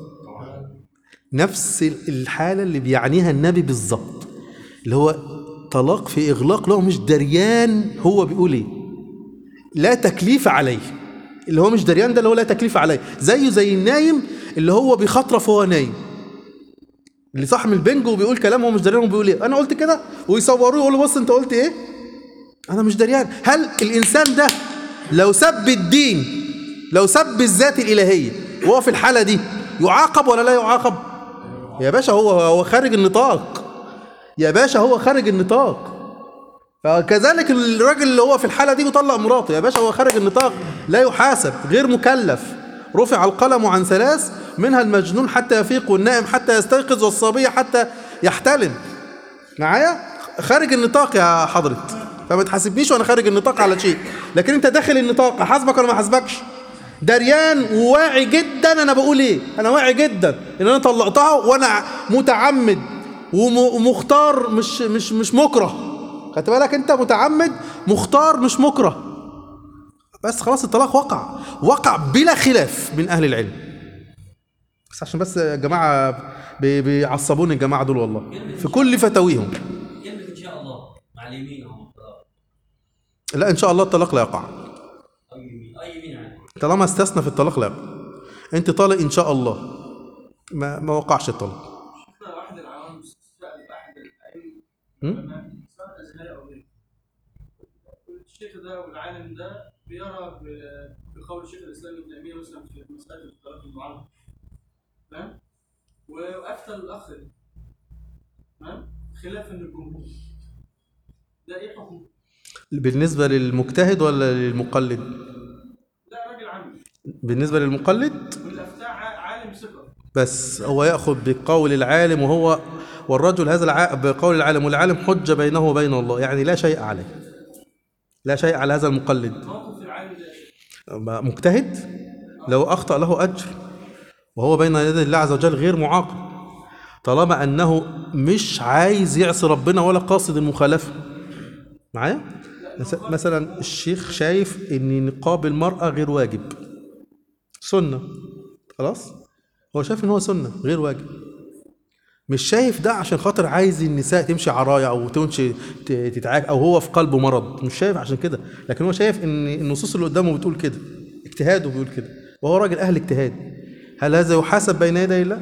نفس الحالة اللي بيعنيها النبي بالظبط اللي هو طلاق في إغلاق له مش دريان هو بيقول إيه لا تكليف عليه اللي هو مش دريان ده اللي هو لا تكليف عليه زيه زي النايم اللي هو بيخطرف وهو نايم اللي صاحب البنج وبيقول كلام هو مش دريان هو بيقول ايه انا قلت كده ويصوروه يقولوا بص انت قلت ايه انا مش دريان هل الانسان ده لو سب الدين لو سب الذات الالهيه وهو في الحاله دي يعاقب ولا لا يعاقب يا باشا هو هو خارج النطاق يا باشا هو خارج النطاق فكذلك الراجل اللي هو في الحاله دي بيطلق مراته يا باشا هو خارج النطاق لا يحاسب غير مكلف رفع القلم عن ثلاث منها المجنون حتى يفيق والنائم حتى يستيقظ والصبي حتى يحتلم معايا خارج النطاق يا حضرة فما تحاسبنيش وانا خارج النطاق على شيء لكن انت داخل النطاق احاسبك ولا ما احاسبكش دريان وواعي جدا انا بقول ايه انا واعي جدا ان انا طلقتها وانا متعمد وم- ومختار مش مش مش مكره خدت بالك انت متعمد مختار مش مكره بس خلاص الطلاق وقع وقع بلا خلاف من اهل العلم بس عشان بس يا جماعه بي- بيعصبوني الجماعه دول والله في كل فتاويهم كلمة إن شاء الله مع اليمين أو الطلاق لا ان شاء الله الطلاق لا يقع أو يمين أي يمين يعني طالما استثنى في الطلاق لا يقع انت طالق ان شاء الله ما ما وقعش الطلاق شفنا واحد العوام سأل أحد الأئمة هم؟ العلماء سواء أزهري أو غيره الشيخ ده والعالم ده بيرى ب- بقول شيخ الإسلام ابن تيمية مثلا في مسألة الطلاق المعلق تمام وأفتى الأخ ده تمام خلافا للجمهور ده إيه حكمه؟ بالنسبه للمجتهد ولا للمقلد ده راجل عامي بالنسبه للمقلد والأفتاء ع- عالم ثقة بس هو ياخذ بقول العالم وهو والرجل هذا الع... بقول العالم والعالم حجه بينه وبين الله يعني لا شيء عليه لا شيء على هذا المقلد موقف العالم ده إيه؟ مجتهد لو اخطا له اجر وهو بين يدي الله عز وجل غير معاقب طالما انه مش عايز يعصي ربنا ولا قاصد المخالفه معايا مس- مثلا الشيخ شايف ان نقاب المراه غير واجب سنه خلاص هو شايف ان هو سنه غير واجب مش شايف ده عشان خاطر عايز النساء تمشي عرايا او تمشي ت- تتعاك او هو في قلبه مرض مش شايف عشان كده لكن هو شايف ان النصوص اللي قدامه بتقول كده اجتهاده بيقول كده وهو راجل اهل اجتهاد هل هذا يحاسب بين يدي الله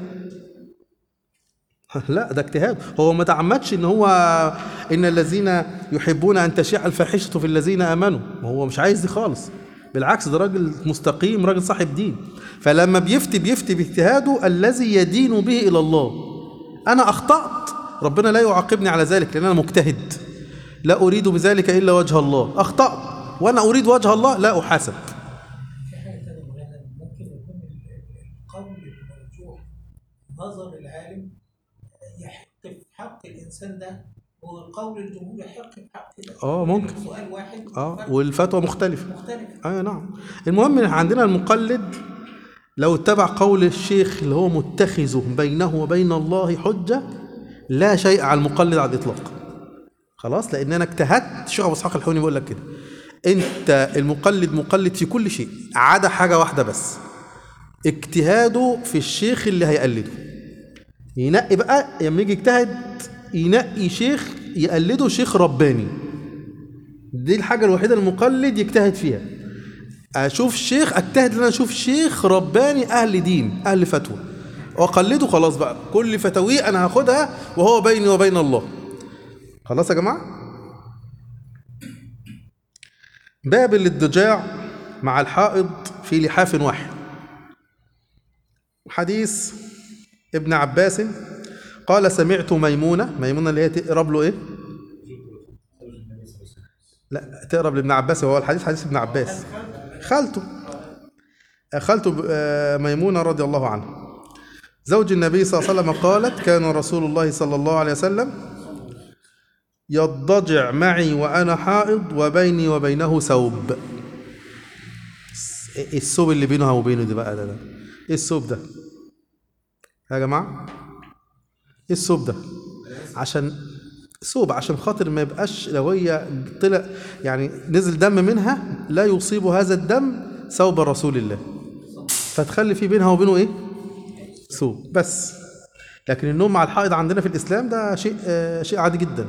لا ده اجتهاد هو ما تعمدش ان هو ان الذين يحبون ان تشيع الفاحشه في الذين امنوا ما هو مش عايز دي خالص بالعكس ده راجل مستقيم راجل صاحب دين فلما بيفتي بيفتي باجتهاده الذي يدين به الى الله انا اخطات ربنا لا يعاقبني على ذلك لان انا مجتهد لا اريد بذلك الا وجه الله اخطات وانا اريد وجه الله لا احاسب في حاجة تانية مولانا ممكن يكون ال- القول المرجوح نظر العالم يحق في حق الإنسان ده هو القول الجمهور يحق في حق ده آه، ممكن. سؤال واحد اه فرق والفتوى مختلفه مختلف ايوه نعم المهم إن عندنا المقلد لو اتبع قول الشيخ اللي هو متخذه بينه وبين الله حجة لا شيء على المقلد على الإطلاق خلاص لأن أنا اجتهدت الشيخ أبو إسحاق الحوني بيقول لك كده أنت المقلد مقلد في كل شيء عدا حاجة واحدة بس اجتهاده في الشيخ اللي هيقلده ينقي بقى لما يجي يجتهد ينقي شيخ يقلده شيخ رباني دي الحاجة الوحيدة المقلد يجتهد فيها اشوف شيخ اجتهد ان انا اشوف شيخ رباني اهل دين اهل فتوى واقلده خلاص بقى كل فتاويه انا هاخدها وهو بيني وبين الله خلاص يا جماعه باب الاضطجاع مع الحائض في لحاف واحد حديث ابن عباس قال سمعت ميمونة ميمونة اللي هي تقرب له ايه لا تقرب لابن عباس هو الحديث حديث ابن عباس خالته خالته آه، ميمونة رضي الله عنها زوج النبي صلى الله عليه وسلم قالت كان رسول الله صلى الله عليه وسلم يضجع معي وأنا حائض وبيني وبينه ثوب ايه الثوب اللي بينها وبينه ده بقى ده, ده ايه الثوب ده يا جماعة ايه الثوب ده عشان ثوب عشان خاطر ما يبقاش لو هي طلع يعني نزل دم منها لا يصيب هذا الدم ثوب رسول الله فتخلي في بينها وبينه ايه ثوب بس لكن النوم مع الحائض عندنا في الاسلام ده شيء آه شيء عادي جدا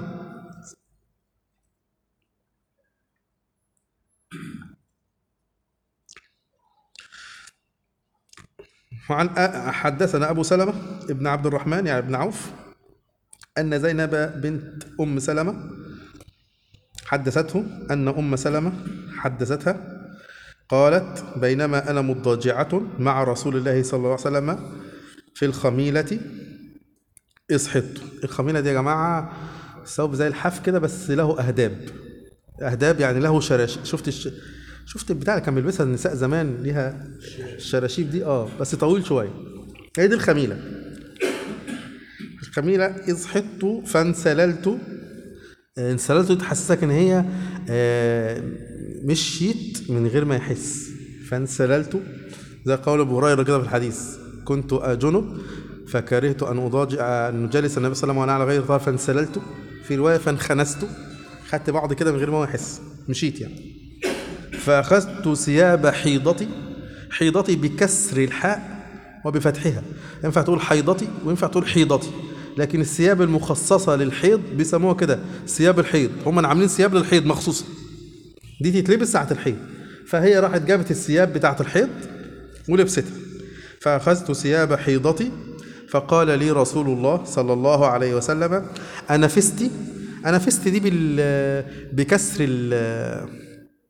وعن أ- حدثنا ابو سلمه ابن عبد الرحمن يعني ابن عوف ان زينب بنت ام سلمه حدثته ان ام سلمه حدثتها قالت بينما انا مضاجعه مع رسول الله صلى الله عليه وسلم في الخميله إذ حط الخميله دي يا جماعه ثوب زي الحاف كده بس له اهداب اهداب يعني له شراش شفت الش... شفت البتاع اللي كان بيلبسها النساء زمان ليها الشراشيب دي اه بس طويل شويه هي دي الخميله الخميله اذ حطت فانسللت آه، انسللت تحسسك ان هي آه، مشيت من غير ما يحس فانسللت زي قول ابو هريره كده في الحديث كنت جنب فكرهت ان اضاجع ان نجالس النبي صلى الله عليه وسلم وانا على غير طهر فانسللت في روايه فانخنست خدت بعض كده من غير ما هو يحس مشيت يعني فأخذت ثياب حيضتي حيضتي بكسر الحاء وبفتحها ينفع تقول حيضتي وينفع تقول حيضتي لكن الثياب المخصصة للحيض بيسموها كده ثياب الحيض هم عاملين ثياب للحيض مخصوصة دي تتلبس ساعة الحيض فهي راحت جابت الثياب بتاعة الحيض ولبستها فأخذت ثياب حيضتي فقال لي رسول الله صلى الله عليه وسلم أنفستي أنفستي دي بال بكسر ال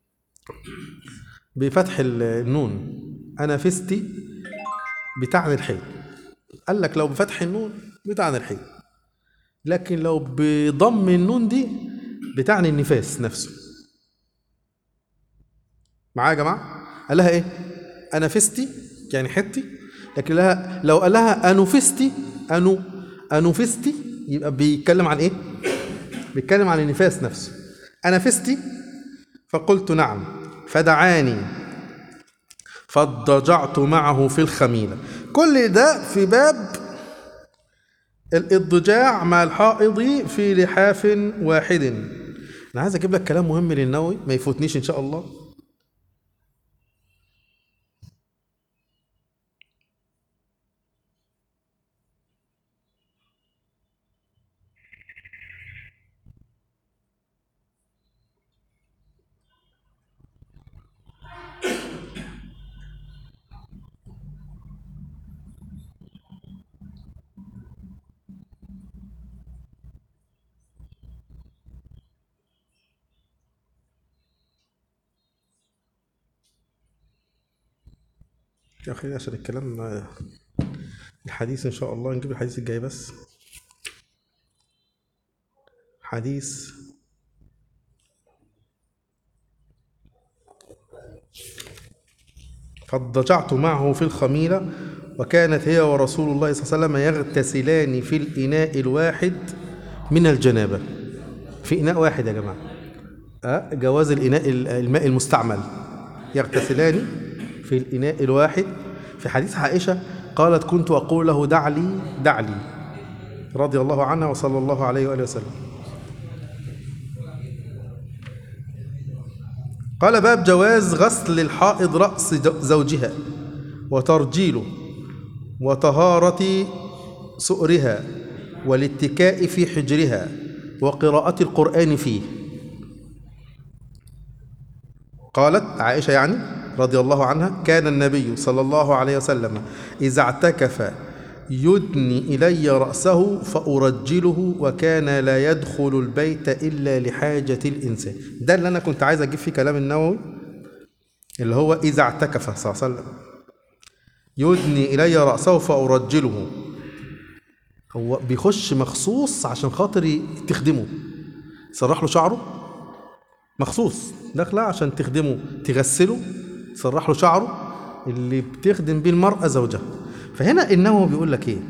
بفتح ال- النون أنا فستي بتعني الحيض قال لك لو بفتح النون بتعني الحيض لكن لو بضم النون دي بتعني النفاس نفسه معايا يا جماعة قال لها ايه أنا فستي يعني حتي لكن لها لو قال لها أنفستي أنو أنفستي يبقى بيتكلم عن ايه بيتكلم عن النفاس نفسه أنا فستي فقلت نعم فدعاني فاضطجعت معه في الخميلة كل ده في باب الاضطجاع مع الحائض في لحاف واحد انا عايز اجيب لك كلام مهم للنووي ما يفوتنيش ان شاء الله يا اخي عشان الكلام آه، الحديث ان شاء الله نجيب الحديث الجاي بس حديث فاضطجعت معه في الخميلة وكانت هي ورسول الله صلى الله عليه وسلم يغتسلان في الإناء الواحد من الجنابة في إناء واحد يا جماعة أه؟ جواز الإناء الماء المستعمل يغتسلان في الإناء الواحد في حديث عائشة قالت كنت أقول له دع لي دع لي رضي الله عنها وصلى الله عليه وآله وسلم قال باب جواز غسل الحائض رأس زوجها وترجيله وطهارة سؤرها والاتكاء في حجرها وقراءة القرآن فيه قالت عائشة يعني رضي الله عنها كان النبي صلى الله عليه وسلم إذا اعتكف يدني إلي رأسه فأرجله وكان لا يدخل البيت إلا لحاجة الإنسان ده اللي أنا كنت عايز أجيب فيه كلام النووي اللي هو إذا اعتكف صلى الله عليه وسلم يدني إلي رأسه فأرجله هو بيخش مخصوص عشان خاطر تخدمه تسرح له شعره مخصوص داخله عشان تخدمه تغسله تسرح له شعره اللي بتخدم بيه المرأة زوجها فهنا النووي بيقول لك ايه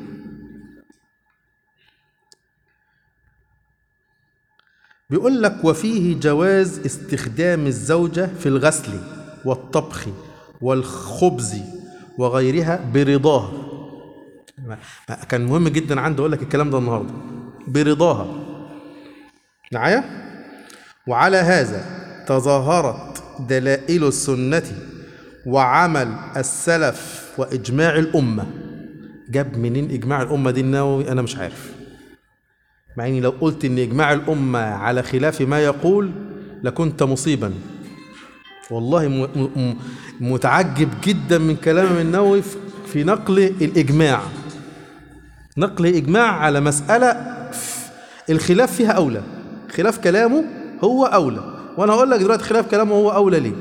بيقول لك وفيه جواز استخدام الزوجة في الغسل والطبخ والخبز وغيرها برضاها كان مهم جدا عندي اقول لك الكلام ده النهارده برضاها معايا وعلى هذا تظاهرت دلائل السنة وعمل السلف وإجماع الأمة جاب منين إجماع الأمة دي النووي أنا مش عارف مع إني لو قلت إن إجماع الأمة على خلاف ما يقول لكنت مصيبا والله م- م- م- متعجب جدا من كلام النووي في- في نقل الإجماع نقل إجماع على مسألة الخلاف فيها أولى خلاف كلامه هو أولى وأنا هقول لك دلوقتي خلاف كلامه هو أولى ليه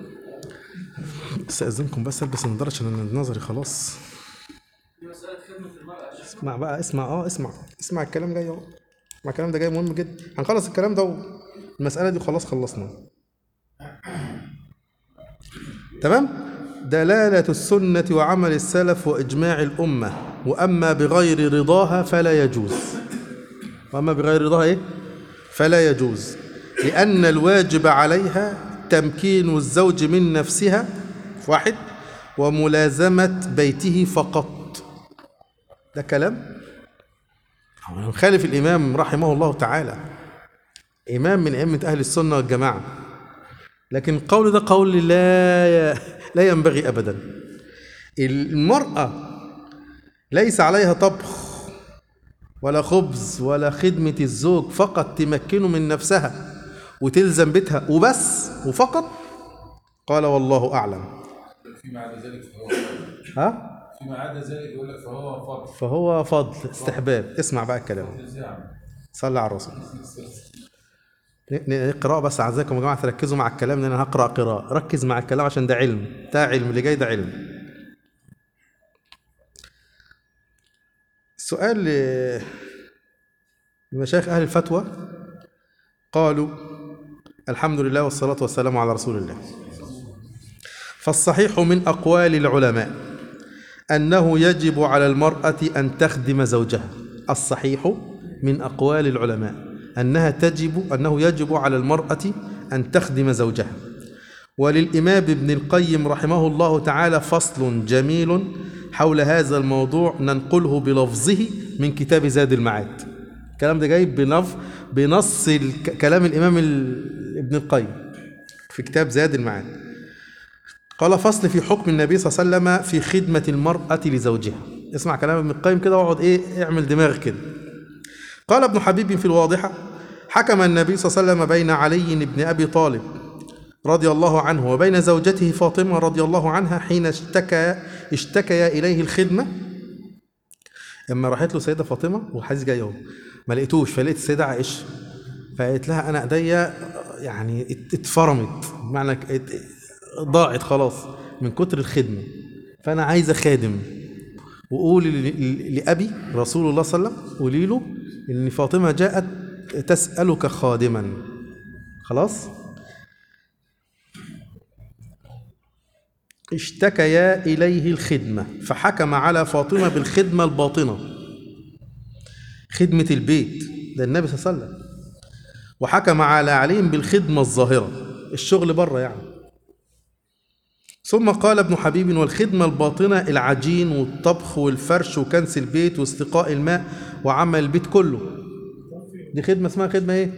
استأذنكم بس ألبس النضارة عشان نظري خلاص دي مساله خدمه المراه يا شيخ اسمع بقى اسمع اه اسمع اسمع الكلام جاي اهو اسمع الكلام ده جاي مهم جدا هنخلص الكلام ده والمسألة دي خلاص خلصنا تمام دلالة السنة وعمل السلف وإجماع الأمة وأما بغير رضاها فلا يجوز وأما بغير رضاها إيه؟ فلا يجوز لأن الواجب عليها تمكين الزوج من نفسها واحد وملازمة بيته فقط ده كلام هو مخالف الإمام رحمه الله تعالى إمام من أئمة أهل السنة والجماعة لكن القول ده قول لا لا ينبغي أبدا المرأة ليس عليها طبخ ولا خبز ولا خدمة الزوج فقط تمكنه من نفسها وتلزم بيتها وبس وفقط قال والله أعلم فيما عدا ذلك فهو فضل ها فيما عدا ذلك يقول لك فهو فضل فهو فضل استحباب اسمع بقى الكلام ازاي يا عم؟ صلى على الرسول ن- ن- قراءة بس أعزائكم يا جماعة تركزوا مع الكلام لأن أنا هقرأ قراءة ركز مع الكلام عشان ده علم ده علم اللي جاي ده علم السؤال ل- لمشايخ أهل الفتوى قالوا الحمد لله والصلاة والسلام على رسول الله فالصحيح من أقوال العلماء أنه يجب على المرأة أن تخدم زوجها الصحيح من أقوال العلماء أنها تجب أنه يجب على المرأة أن تخدم زوجها وللإمام ابن القيم رحمه الله تعالى فصل جميل حول هذا الموضوع ننقله بلفظه من كتاب زاد المعاد الكلام ده جاي بنف بنص الك- كلام الإمام ال- ابن القيم في كتاب زاد المعاد قال فصل في حكم النبي صلى الله عليه وسلم في خدمة المرأة لزوجها اسمع كلام ابن القيم كده واقعد ايه اعمل دماغ كده قال ابن حبيب في الواضحة حكم النبي صلى الله عليه وسلم بين علي بن أبي طالب رضي الله عنه وبين زوجته فاطمة رضي الله عنها حين اشتكى اشتكيا إليه الخدمة اما راحت له سيدة فاطمة والحديث جاي اهو ما لقيتوش فلقيت السيدة عائشة فقالت لها أنا إيديا يعني ات- اتفرمت معنى ك- ات- ضاعت خلاص من كتر الخدمة فأنا عايزة خادم وقولي ل- ل- لأبي رسول الله صلى الله عليه وسلم قولي له إن فاطمة جاءت تسألك خادما خلاص اشتكيا إليه الخدمة فحكم على فاطمة بالخدمة الباطنة خدمة البيت ده النبي صلى الله عليه وسلم وحكم على علي بالخدمة الظاهرة الشغل بره يعني ثم قال ابن حبيب والخدمة الباطنة العجين والطبخ والفرش وكنس البيت واستقاء الماء وعمل البيت كله دي خدمة اسمها خدمة ايه؟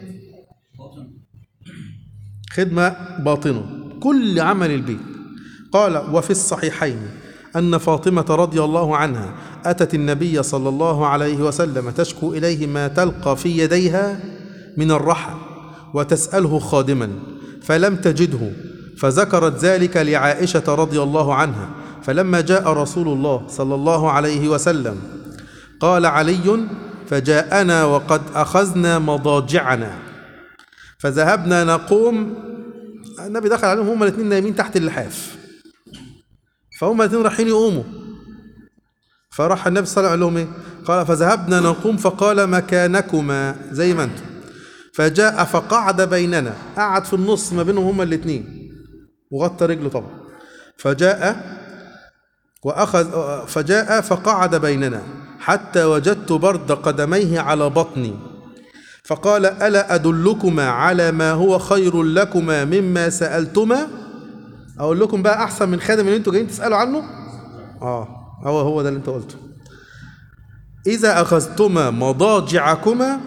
خدمة باطنة كل عمل البيت قال وفي الصحيحين أن فاطمة رضي الله عنها أتت النبي صلى الله عليه وسلم تشكو إليه ما تلقى في يديها من الرحى وتسأله خادما فلم تجده فذكرت ذلك لعائشة رضي الله عنها فلما جاء رسول الله صلى الله عليه وسلم قال علي فجاءنا وقد أخذنا مضاجعنا فذهبنا نقوم النبي دخل عليهم هما الاثنين نايمين تحت اللحاف فهم الاثنين رايحين يقوموا فراح النبي صلى الله عليه وسلم قال لهم ايه قال فذهبنا نقوم فقال مكانكما زي ما انتم فجاء فقعد بيننا قعد في النص ما بينهم هما الاثنين وغطى رجله طبعا فجاء وأخذ فجاء فقعد بيننا حتى وجدت برد قدميه على بطني فقال ألا أدلكما على ما هو خير لكما مما سألتما أقول لكم بقى أحسن من خادم اللي أنتوا جايين تسألوا عنه آه هو هو ده اللي أنت قلته إذا أخذتما مضاجعكما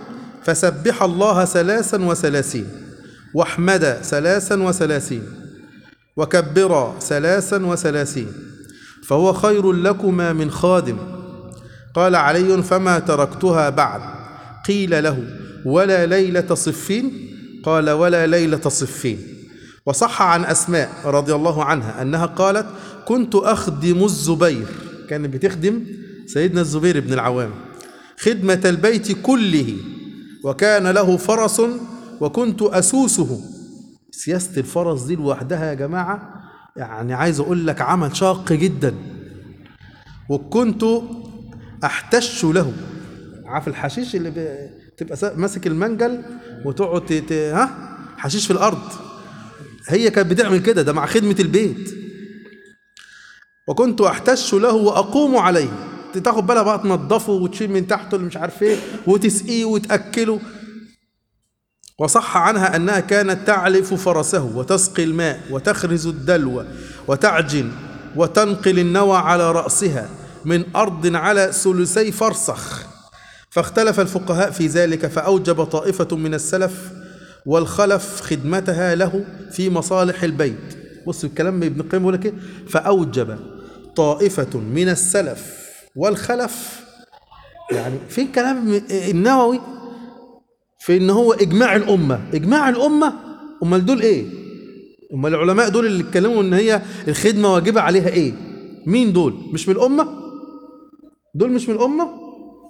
فسبح الله ثلاثا وثلاثين واحمد ثلاثا وثلاثين وكبر ثلاثا وثلاثين فهو خير لكما من خادم قال علي فما تركتها بعد قيل له ولا ليلة صفين قال ولا ليلة صفين وصح عن أسماء رضي الله عنها أنها قالت كنت أخدم الزبير كانت بتخدم سيدنا الزبير بن العوام خدمة البيت كله وكان له فرس وكنت أسوسه سياسة الفرس دي لوحدها يا جماعة يعني عايز أقول لك عمل شاق جدا وكنت أحتش له عارف الحشيش اللي ب- تبقى سا- ماسك المنجل وتقعد ت- ت- ها حشيش في الأرض هي كانت بتعمل كده ده مع خدمة البيت وكنت احتش له واقوم عليه تاخد بالها بقى تنضفه وتشيل من تحته اللي مش عارف ايه وتسقيه وتاكله وصح عنها انها كانت تعلف فرسه وتسقي الماء وتخرز الدلو وتعجن وتنقل النوى على راسها من ارض على ثلثي فرسخ فاختلف الفقهاء في ذلك فاوجب طائفه من السلف والخلف خدمتها له في مصالح البيت بص الكلام ابن القيم بيقول لك ايه فاوجب طائفه من السلف والخلف يعني في كلام النووي في ان هو اجماع الامه اجماع الامه امال دول ايه امال العلماء دول اللي اتكلموا ان هي الخدمه واجبه عليها ايه مين دول مش من الامه دول مش من الامه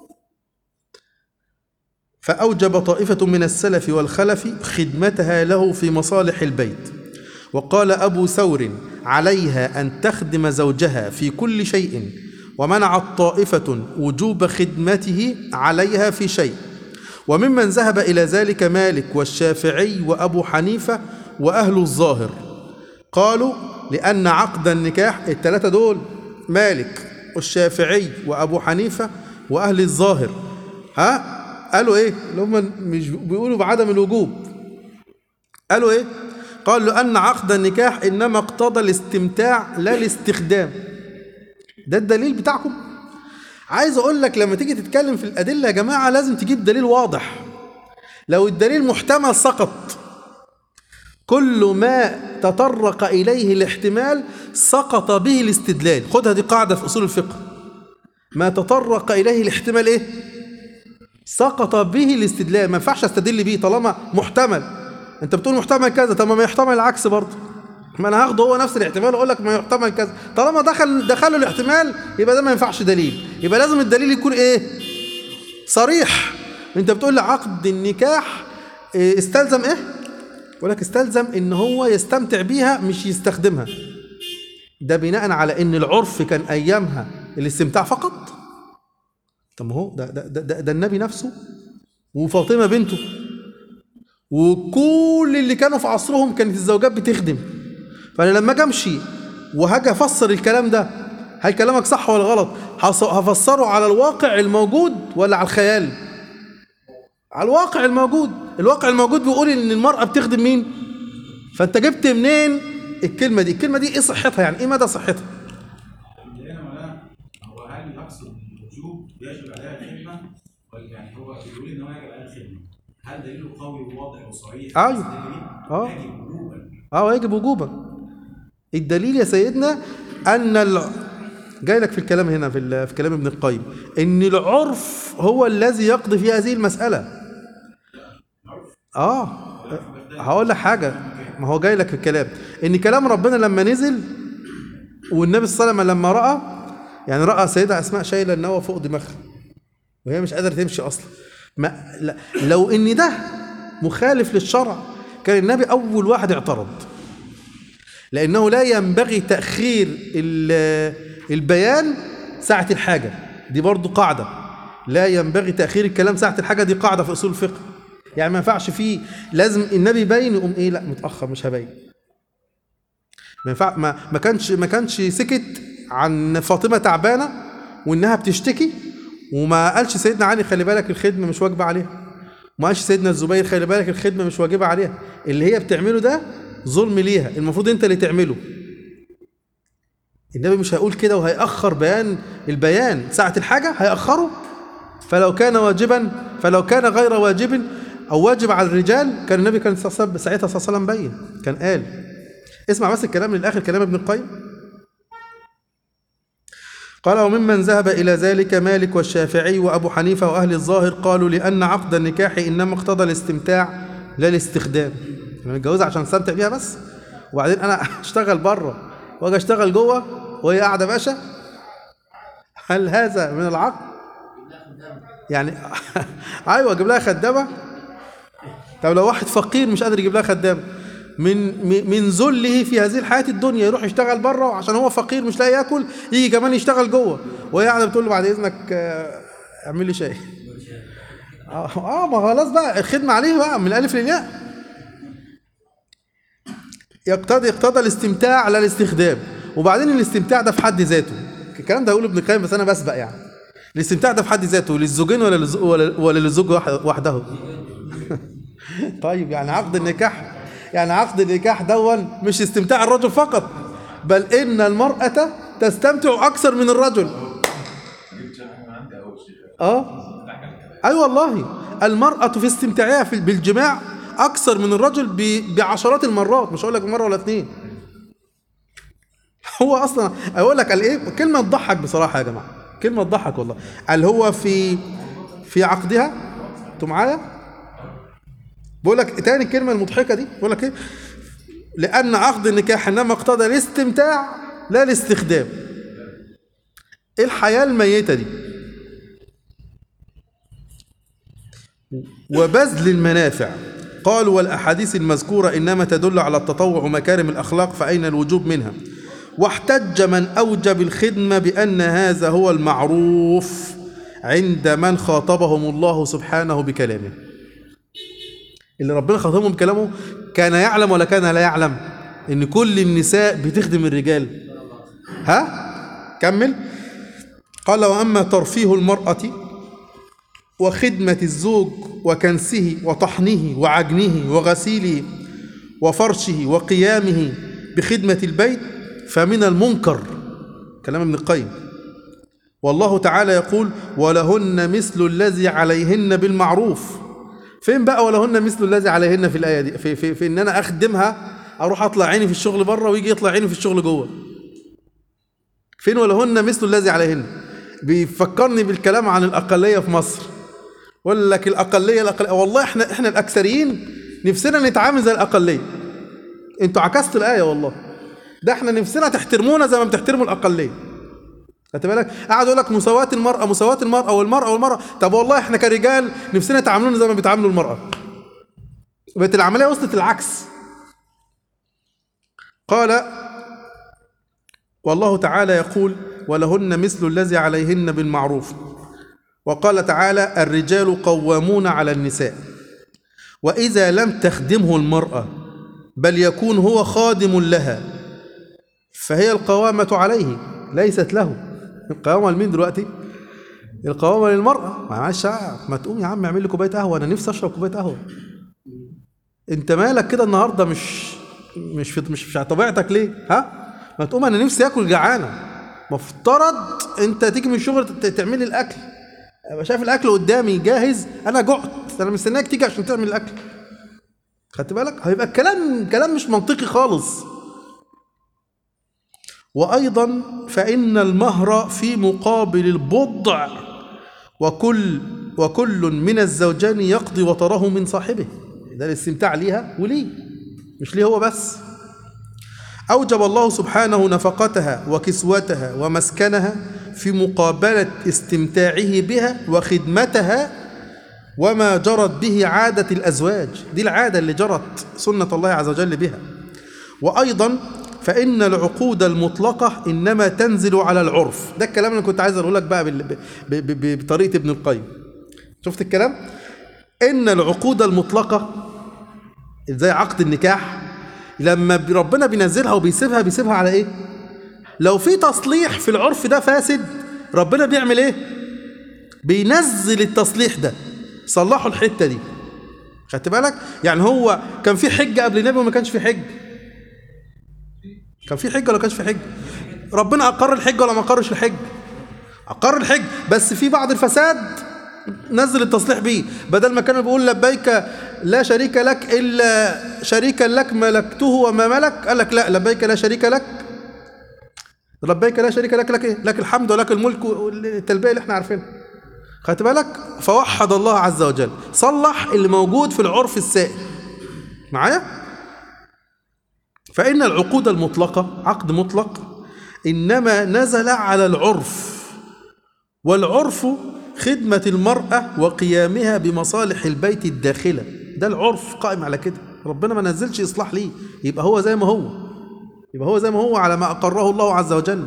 فأوجب طائفة من السلف والخلف خدمتها له في مصالح البيت وقال أبو ثور عليها أن تخدم زوجها في كل شيء ومنعت طائفة وجوب خدمته عليها في شيء وممن ذهب إلى ذلك مالك والشافعي وأبو حنيفة وأهل الظاهر قالوا لأن عقد النكاح الثلاثة دول مالك والشافعي وأبو حنيفة وأهل الظاهر ها قالوا إيه اللي هم مش بيقولوا بعدم الوجوب قالوا إيه قالوا لأن عقد النكاح إنما اقتضى الاستمتاع لا الاستخدام ده الدليل بتاعكم عايز أقول لك لما تيجي تتكلم في الأدلة يا جماعة لازم تجيب دليل واضح لو الدليل محتمل سقط كل ما تطرق إليه الاحتمال سقط به الاستدلال خدها دي قاعدة في أصول الفقه ما تطرق إليه الاحتمال إيه سقط به الاستدلال ما ينفعش استدل بيه طالما محتمل انت بتقول محتمل كذا طب ما يحتمل العكس برضه ما انا هاخده هو نفس الاحتمال واقول لك ما يحتمل كذا طالما دخل دخله الاحتمال يبقى ده ما ينفعش دليل يبقى لازم الدليل يكون ايه صريح انت بتقول لي عقد النكاح إيه، استلزم ايه بقول لك استلزم ان هو يستمتع بيها مش يستخدمها ده بناء على ان العرف كان ايامها الاستمتاع فقط طب ما هو ده ده, ده, ده, ده النبي نفسه وفاطمه بنته وكل اللي كانوا في عصرهم كانت الزوجات بتخدم فانا لما اجي امشي وهاجي افسر الكلام ده هل كلامك صح ولا غلط هص- هفسره على الواقع الموجود ولا على الخيال على الواقع الموجود الواقع الموجود بيقول ان المرأة بتخدم مين فانت جبت منين الكلمة دي الكلمة دي ايه صحتها يعني ايه مدى صحتها هنا مولانا هو هل يقصد الوجوب يجب عليها الخدمه ولا يعني هو بيقول ان هو يجب عليها الخدمه هل دليله قوي وواضح وصريح أيوة. يستدل بيه؟ آه. يجب وجوبا اه يجب وجوبا الدليل يا سيدنا ان الع... جاي لك في الكلام هنا في, ال... في كلام ابن القيم ان العرف هو الذي يقضي في هذه المسألة اه هقول لك حاجة ما هو جاي لك في الكلام ان كلام ربنا لما نزل والنبي صلى الله عليه وسلم لما رأى يعني رأى سيدة أسماء شايلة النوى فوق دماغها وهي مش قادرة تمشي أصلا ما لا لو إن ده مخالف للشرع كان النبي أول واحد اعترض لأنه لا ينبغي تأخير ال- البيان ساعة الحاجة دي برضو قاعدة لا ينبغي تأخير الكلام ساعة الحاجة دي قاعدة في أصول الفقه يعني ما ينفعش فيه لازم النبي يبين يقوم ايه لا متأخر مش هبين ما ينفع ما ما كانش ما كانش سكت عن فاطمه تعبانه وانها بتشتكي وما قالش سيدنا علي خلي بالك الخدمه مش واجبه عليها وما قالش سيدنا الزبير خلي بالك الخدمه مش واجبه عليها اللي هي بتعمله ده ظلم ليها المفروض انت اللي تعمله النبي مش هيقول كده وهيأخر بيان البيان ساعة الحاجة هيأخره فلو كان واجبا فلو كان غير واجب او واجب على الرجال كان النبي كان صلى الله عليه وسلم- ساعتها صلى الله عليه وسلم بين كان قال اسمع بس الكلام للاخر كلام ابن القيم قال وممن ذهب إلى ذلك مالك والشافعي وأبو حنيفة وأهل الظاهر قالوا لأن عقد النكاح إنما اقتضى الاستمتاع لا الاستخدام أنا متجوزها عشان استمتع بيها بس وبعدين أنا أشتغل بره وأجي أشتغل جوه وهي قاعدة باشا هل هذا من العقد؟ يعني أيوه أجيب لها خدامة طب لو واحد فقير مش قادر يجيب لها خدامة من من- من ذله في هذه الحياة الدنيا يروح يشتغل بره عشان هو فقير مش لاقي ياكل يجي كمان يشتغل جوه وهي قاعدة بتقول له بعد إذنك آه، اعمل لي شاي اه آه، ما خلاص بقى الخدمة عليه بقى من الألف للياء يقتضي يقتضى الاستمتاع لا الاستخدام وبعدين الاستمتاع ده في حد ذاته الكلام ده هقوله ابن القيم بس انا بسبق يعني الاستمتاع ده في حد ذاته للزوجين ولا للز- ولا ولا للزوج واحد- وحده طيب يعني عقد النكاح يعني عقد النكاح دون مش استمتاع الرجل فقط بل ان المرأة تستمتع اكثر من الرجل اه اي والله المرأة في استمتاعها في بالجماع اكثر من الرجل ب- بعشرات المرات مش هقول لك مره ولا اتنين هو اصلا اقول لك قال ايه كلمه تضحك بصراحه يا جماعه كلمه تضحك والله قال هو في في عقدها انتوا معايا بقول لك تاني الكلمه المضحكه دي بقول لك ايه لان عقد النكاح انما اقتضى الاستمتاع لا الاستخدام ايه الحياه الميته دي وبذل المنافع قالوا والأحاديث المذكورة إنما تدل على التطوع ومكارم الأخلاق فأين الوجوب منها واحتج من أوجب الخدمة بأن هذا هو المعروف عند من خاطبهم الله سبحانه بكلامه اللي ربنا خاطبهم بكلامه كان يعلم ولا كان لا يعلم إن كل النساء بتخدم الرجال ها كمل قال وأما ترفيه المرأة وخدمة الزوج وكنسه وطحنه وعجنه وغسيله وفرشه وقيامه بخدمة البيت فمن المنكر كلام ابن القيم والله تعالى يقول ولهن مثل الذي عليهن بالمعروف فين بقى ولهن مثل الذي عليهن في الآية دي في, في, في إن أنا أخدمها أروح أطلع عيني في الشغل بره ويجي يطلع عيني في الشغل جوه فين ولهن مثل الذي عليهن بيفكرني بالكلام عن الأقلية في مصر يقول لك الأقلية الأقلية والله احنا احنا الأكثريين نفسنا نتعامل زي الأقلية انتوا عكستوا الآية والله ده احنا نفسنا تحترمونا زي ما بتحترموا الأقلية خدت بالك قاعد يقول لك مساواة المرأة مساواة المرأة والمرأة والمرأة طب والله احنا كرجال نفسنا تعاملونا زي ما بيتعاملوا المرأة بقت العملية وصلت العكس قال والله تعالى يقول ولهن مثل الذي عليهن بالمعروف وقال تعالى الرجال قوامون على النساء وإذا لم تخدمه المرأة بل يكون هو خادم لها فهي القوامة عليه ليست له القوامة لمين دلوقتي؟ القوامة للمرأة معلش ما تقوم يا عم اعمل لي كوباية قهوة أنا نفسي أشرب كوباية قهوة أنت مالك كده النهاردة مش مش في مش في طبيعتك ليه؟ ها؟ ما تقوم أنا نفسي آكل جعانة مفترض أنت تيجي من الشغل ت- تعمل لي الأكل ابقى شايف الاكل قدامي جاهز انا جعت انا مستناك تيجي عشان تعمل الاكل خدت بالك هيبقى الكلام كلام مش منطقي خالص وايضا فان المهر في مقابل البضع وكل وكل من الزوجين يقضي وطره من صاحبه ده الاستمتاع ليها وليه مش ليه هو بس أوجب الله سبحانه نفقتها وكسوتها ومسكنها في مقابلة استمتاعه بها وخدمتها وما جرت به عادة الأزواج دي العادة اللي جرت سنة الله عز وجل بها وأيضا فإن العقود المطلقة إنما تنزل على العرف ده الكلام اللي كنت عايز أقول لك بقى بال- ب- ب- ب- بطريقة ابن القيم شفت الكلام إن العقود المطلقة زي عقد النكاح لما ب- ربنا بينزلها وبيسيبها بيسيبها على ايه لو في تصليح في العرف ده فاسد ربنا بيعمل ايه بينزل التصليح ده صلحوا الحته دي خدت بالك يعني هو كان في حجه قبل النبي وما كانش في حج كان في حجه ولا كانش في حج ربنا اقر الحج ولا ما اقرش الحج اقر الحج بس في بعض الفساد نزل التصليح بيه بدل ما كانوا بيقول لبيك لا شريك لك الا شريكا لك ملكته وما ملك قال لك لا لبيك لا شريك لك لبيك لا شريك لك لك ايه لك الحمد ولك الملك والتلبيه اللي احنا عارفينها خدت بالك فوحد الله عز وجل صلح اللي موجود في العرف السائد معايا فإن العقود المطلقة عقد مطلق إنما نزل على العرف والعرف خدمة المرأة وقيامها بمصالح البيت الداخلة ده العرف قائم على كده ربنا ما نزلش إصلاح ليه يبقى هو زي ما هو يبقى هو زي ما هو على ما أقره الله عز وجل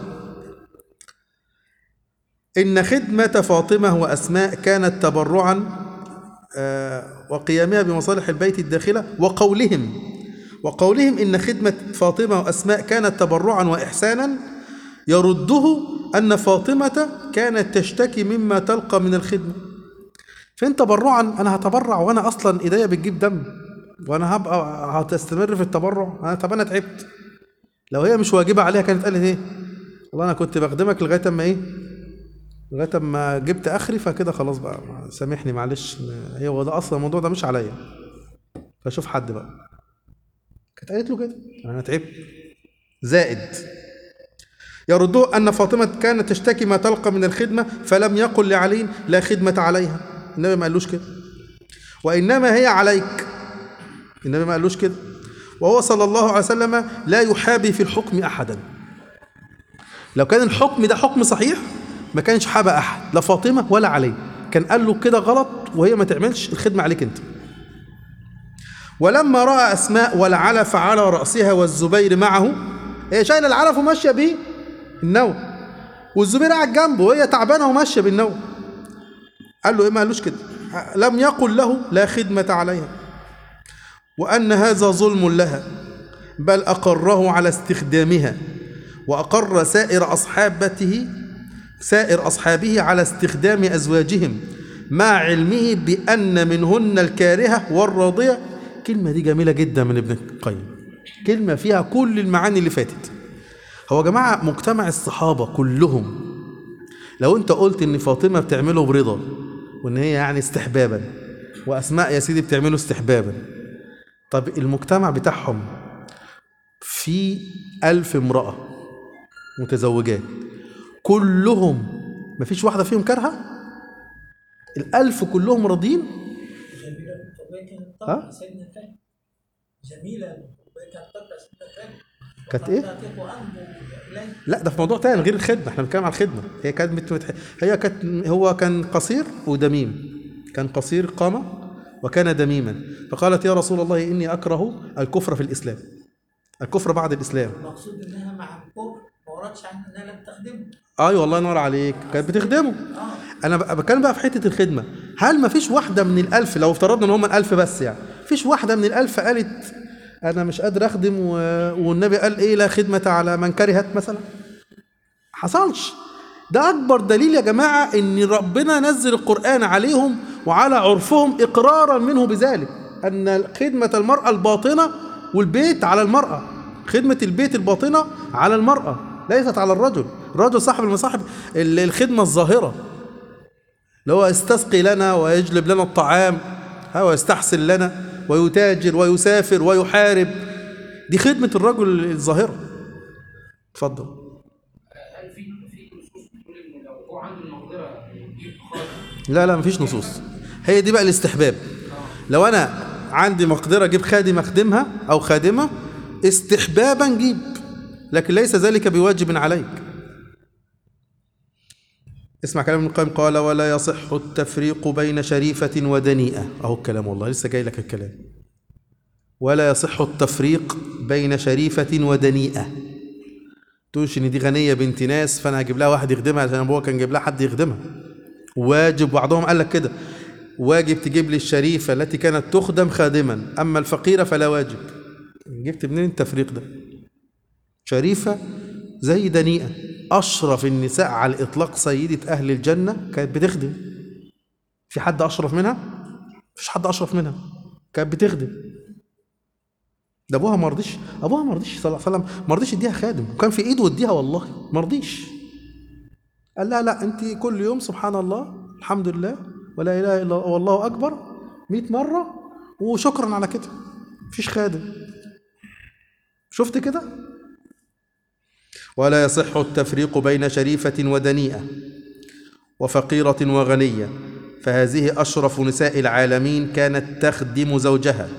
إن خدمة فاطمة وأسماء كانت تبرعا آه، وقيامها بمصالح البيت الداخلة وقولهم وقولهم إن خدمة فاطمة وأسماء كانت تبرعا وإحسانا يرده أن فاطمة كانت تشتكي مما تلقى من الخدمة فإن تبرعا أنا هتبرع وأنا أصلا إيديا بتجيب دم وأنا هبقى هتستمر في التبرع أنا طب أنا تعبت لو هي مش واجبة عليها كانت قالت إيه والله أنا كنت بخدمك لغاية أما إيه لغايه اما جبت اخري فكده خلاص بقى سامحني معلش هي هو ده اصلا الموضوع ده مش عليا فشوف حد بقى كانت قالت له كده انا تعبت زائد يرده ان فاطمه كانت تشتكي ما تلقى من الخدمه فلم يقل لعلي لا خدمه عليها النبي ما قالوش كده وانما هي عليك النبي ما قالوش كده وهو صلى الله عليه وسلم لا يحابي في الحكم احدا لو كان الحكم ده حكم صحيح ما كانش حابى احد لا فاطمه ولا علي كان قال له كده غلط وهي ما تعملش الخدمه عليك انت ولما راى اسماء والعلف على راسها والزبير معه هي شايله العلف وماشيه بيه النوم والزبير قاعد جنبه وهي تعبانه وماشيه بالنوم قال له ايه ما قالوش كده لم يقل له لا خدمه عليها وان هذا ظلم لها بل اقره على استخدامها واقر سائر اصحابته سائر أصحابه على استخدام أزواجهم مع علمه بأن منهن الكارهة والراضية كلمة دي جميلة جدا من ابن القيم كلمة فيها كل المعاني اللي فاتت هو يا جماعة مجتمع الصحابة كلهم لو انت قلت ان فاطمة بتعمله برضا وان هي يعني استحبابا واسماء يا سيدي بتعمله استحبابا طب المجتمع بتاعهم في ألف امرأة متزوجات كلهم مفيش واحدة فيهم كارهة الألف كلهم راضيين جميلة بنت أبي كانت ها؟ تقرأ سيدنا كان جميلة بنت أبي كانت تقرأ سيدنا كان كانت إيه؟ تعطيته أنبو إليه لا ده في موضوع تاني غير الخدمة احنا بنتكلم على الخدمة هي كانت بت... بت- هي كانت هو كان قصير ودميم كان قصير قامة وكان دميما فقالت يا رسول الله إني أكره الكفر في الإسلام الكفر بعد الإسلام المقصود إنها مع الكفر ما وردش عنها إنها لم تخدمه ايوه والله ينور عليك كانت بتخدمه انا بقى- بتكلم بقى في حته الخدمه هل ما فيش واحده من الالف لو افترضنا ان هم الالف بس يعني فيش واحده من الالف قالت انا مش قادر اخدم و... والنبي قال ايه لا خدمه على من كرهت مثلا حصلش ده اكبر دليل يا جماعه ان ربنا نزل القران عليهم وعلى عرفهم اقرارا منه بذلك ان خدمه المراه الباطنه والبيت على المراه خدمه البيت الباطنه على المراه ليست على الرجل الرجل صاحب المصاحب ال- الخدمه الظاهره اللي هو يستسقي لنا ويجلب لنا الطعام ها ويستحسن لنا ويتاجر ويسافر ويحارب دي خدمه الرجل الظاهره اتفضل هل في في نصوص بتقول ان لو هو عنده المقدره يجيب خادم لا لا مفيش نصوص هي دي بقى الاستحباب لو انا عندي مقدره اجيب خادم اخدمها او خادمه استحبابا جيب لكن ليس ذلك بواجب عليك اسمع كلام ابن القيم قال ولا يصح التفريق بين شريفة ودنيئة اهو الكلام والله لسه جاي لك الكلام ولا يصح التفريق بين شريفة ودنيئة تقولش ان دي غنية بنت ناس فانا هجيب لها واحد يخدمها عشان ابوها كان جايب لها حد يخدمها واجب بعضهم قال لك كده واجب تجيب لي الشريفة التي كانت تخدم خادما أما الفقيرة فلا واجب جبت منين التفريق ده شريفة زي دنيئة أشرف النساء على الإطلاق سيدة أهل الجنة كانت بتخدم في حد أشرف منها؟ مفيش حد أشرف منها كانت بتخدم ده أبوها ما رضيش أبوها ما رضيش صلى الله عليه وسلم ما رضيش يديها خادم وكان في إيده يديها والله ما رضيش قال لا لا انت كل يوم سبحان الله الحمد لله ولا اله الا الله والله اكبر 100 مره وشكرا على كده مفيش خادم شفت كده ولا يصح التفريق بين شريفه ودنيئه وفقيره وغنيه فهذه اشرف نساء العالمين كانت تخدم زوجها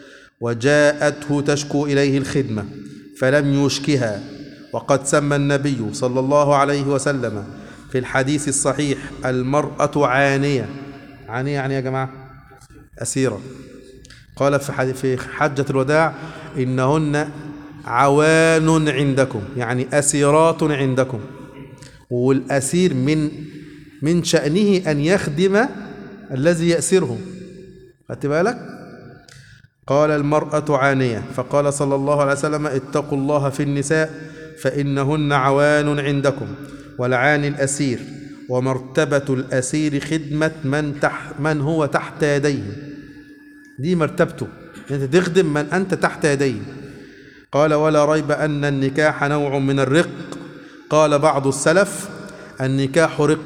وجاءته تشكو اليه الخدمه فلم يشكها وقد سمى النبي صلى الله عليه وسلم في الحديث الصحيح المراه عانيه عانيه يعني يا جماعه اسيره قال في حد- في حجه الوداع انهن عوان عندكم يعني اسيرات عندكم والاسير من من شانه ان يخدم الذي ياسره خدت بالك قال المرأة عانية فقال صلى الله عليه وسلم اتقوا الله في النساء فإنهن عوان عندكم والعاني الأسير ومرتبة الأسير خدمة من, تح من هو تحت يديه دي مرتبته أنت تخدم من أنت تحت يديه قال ولا ريب أن النكاح نوع من الرق قال بعض السلف النكاح رق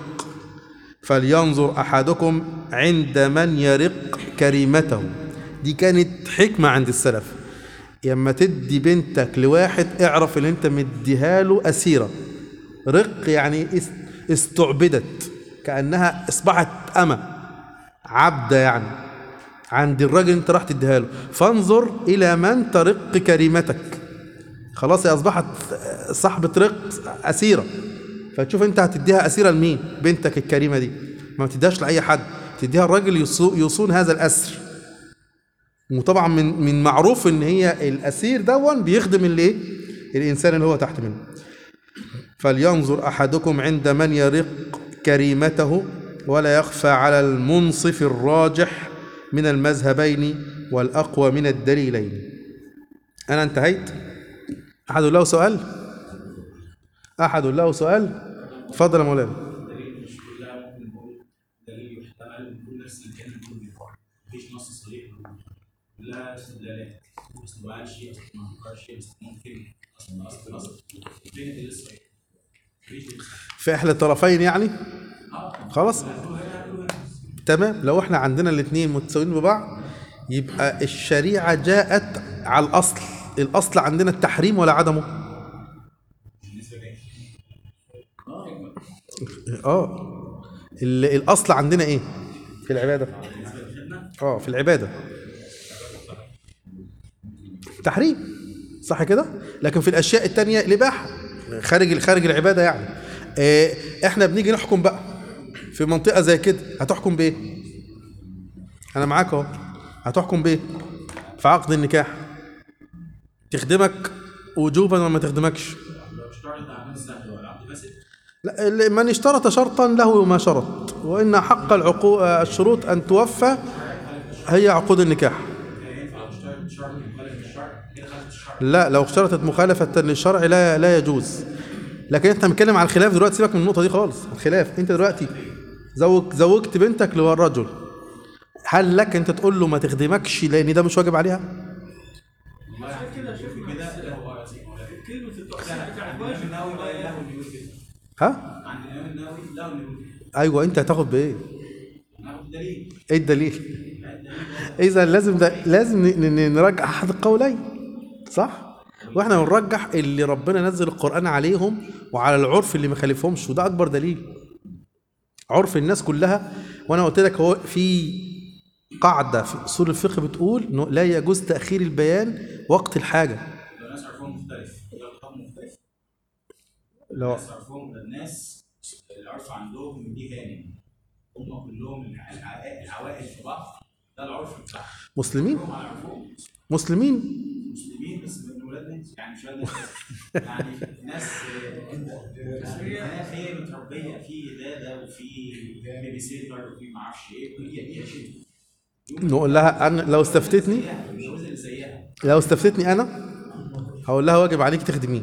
فلينظر أحدكم عند من يرق كريمته دي كانت حكمة عند السلف لما تدي بنتك لواحد اعرف ان انت مديها له أسيرة رق يعني است- استعبدت كأنها أصبحت أمة عبدة يعني عند الراجل انت راح تديها له فانظر إلى من ترق كريمتك خلاص هي أصبحت صاحبة رق أسيرة فتشوف انت هتديها أسيرة لمين بنتك الكريمة دي ما تديهاش لأي حد تديها الراجل يصو- يصون هذا الأسر وطبعا من من معروف ان هي الاسير دون بيخدم الايه الانسان اللي هو تحت منه فلينظر احدكم عند من يرق كريمته ولا يخفى على المنصف الراجح من المذهبين والاقوى من الدليلين انا انتهيت احد له سؤال احد له سؤال اتفضل يا مولانا الدليل مش كلها ممكن نقول دليل يحتمل نقول نفس الكلام يكون بالفعل مفيش نص صريح كلها استدلالات اصل ما قالش اصل ما فكرش اصل ممكن اصل اصل اصل فين الدليل الصحيح؟ مفيش دليل صحيح. في احلى الطرفين يعني اه خلاص تمام لو احنا عندنا الاثنين متساويين ببعض يبقى الشريعة جاءت على الأصل الأصل عندنا التحريم ولا عدمه اه ال- الأصل عندنا ايه في العبادة اه في العبادة تحريم صح كده لكن في الأشياء التانية الإباحة خارج خارج العبادة يعني اه احنا بنيجي نحكم بقى في منطقة زي كده هتحكم بإيه؟ أنا معاك أهو هتحكم بإيه؟ في عقد النكاح تخدمك وجوبا ولا ما تخدمكش؟ لو اشترط عقد سهل ولا عقد فاسد لا اللي- من اشترط شرطا له ما شرط وإن حق العقو... الشروط أن توفى هي عقود النكاح ينفع لو اشترط شرط مخالف للشرع كده خالف الشرع لا لو اشترطت مخالفة للشرع لا لا يجوز لكن انت بنتكلم على الخلاف دلوقتي سيبك من النقطة دي خالص الخلاف انت دلوقتي زوج زوجت بنتك للرجل هل لك انت تقول له ما تخدمكش لان ده مش واجب عليها؟ عشان كده شوف كده له كلمة التقسيم بتاعت الإمام واجب النووي ولا له يجب. اللي يقول كده ها؟ عند الإمام النووي له اللي يقول كده ايوه انت هتاخد بايه؟ ناخد دليل ايه الدليل؟ اذا لازم ده لازم ن- ن- نرجح احد القولين صح؟ واحنا بنرجح اللي ربنا نزل القرآن عليهم وعلى العرف اللي ما خالفهمش وده اكبر دليل عرف الناس كلها وانا قلت لك هو في قاعدة في اصول الفقه بتقول انه لا يجوز تأخير البيان وقت الحاجة لو الناس عرفهم مختلف يبقى الحكم مختلف لو الناس عرفهم الناس العرف عندهم إن دي هانم هم كلهم الع- الع- العوائل في بعض ده العرف بتاعهم مسلمين هم على عرفهم مسلمين مسلمين بس من ولاد ناس يعني مش ولاد ناس بس. يعني ناس آه، ناس هي متربيه في دادا وفي بيبي سيتر وفي ما اعرفش ايه هي هي شيء نقول لها انا لو استفتتني الجوز اللي زيها لو استفتتني انا هقول لها واجب عليك تخدميه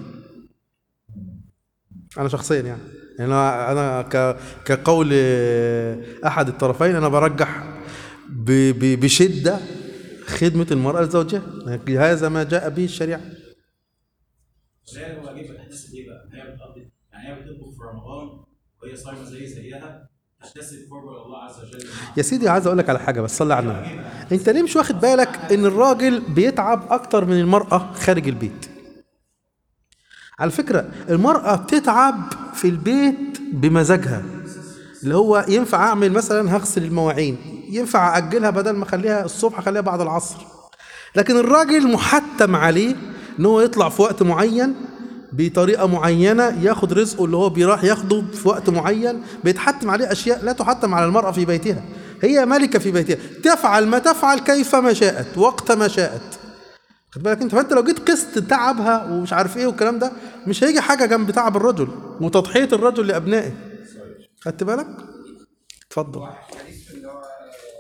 انا شخصيا يعني يعني انا انا ك كقول احد الطرفين انا برجح ب ب بشده خدمه المراه لزوجها هذا ما جاء به الشريعه بس هي واجبها الاحداث دي بقى هي بتقضي يعني هي بتطبخ في رمضان وهي صايمه زي زيها تجتسب قرب الله عز وجل يا سيدي عايز اقول لك على حاجه بس صلي على النبي انت ليه مش واخد بالك ان الراجل بيتعب اكتر من المراه خارج البيت على فكره المراه بتتعب في البيت بمزاجها اللي هو ينفع اعمل مثلا هغسل المواعين ينفع اجلها بدل ما اخليها الصبح اخليها بعد العصر لكن الراجل محتم عليه ان هو يطلع في وقت معين بطريقه معينه ياخد رزقه اللي هو بيروح ياخده في وقت معين بيتحتم عليه اشياء لا تحتم على المراه في بيتها هي ملكه في بيتها تفعل ما تفعل كيفما شاءت وقت ما شاءت خد بالك انت فانت لو جيت قست تعبها ومش عارف ايه والكلام ده مش هيجي حاجه جنب تعب الرجل وتضحيه الرجل لابنائه خدت بالك اتفضل حديث اللي هو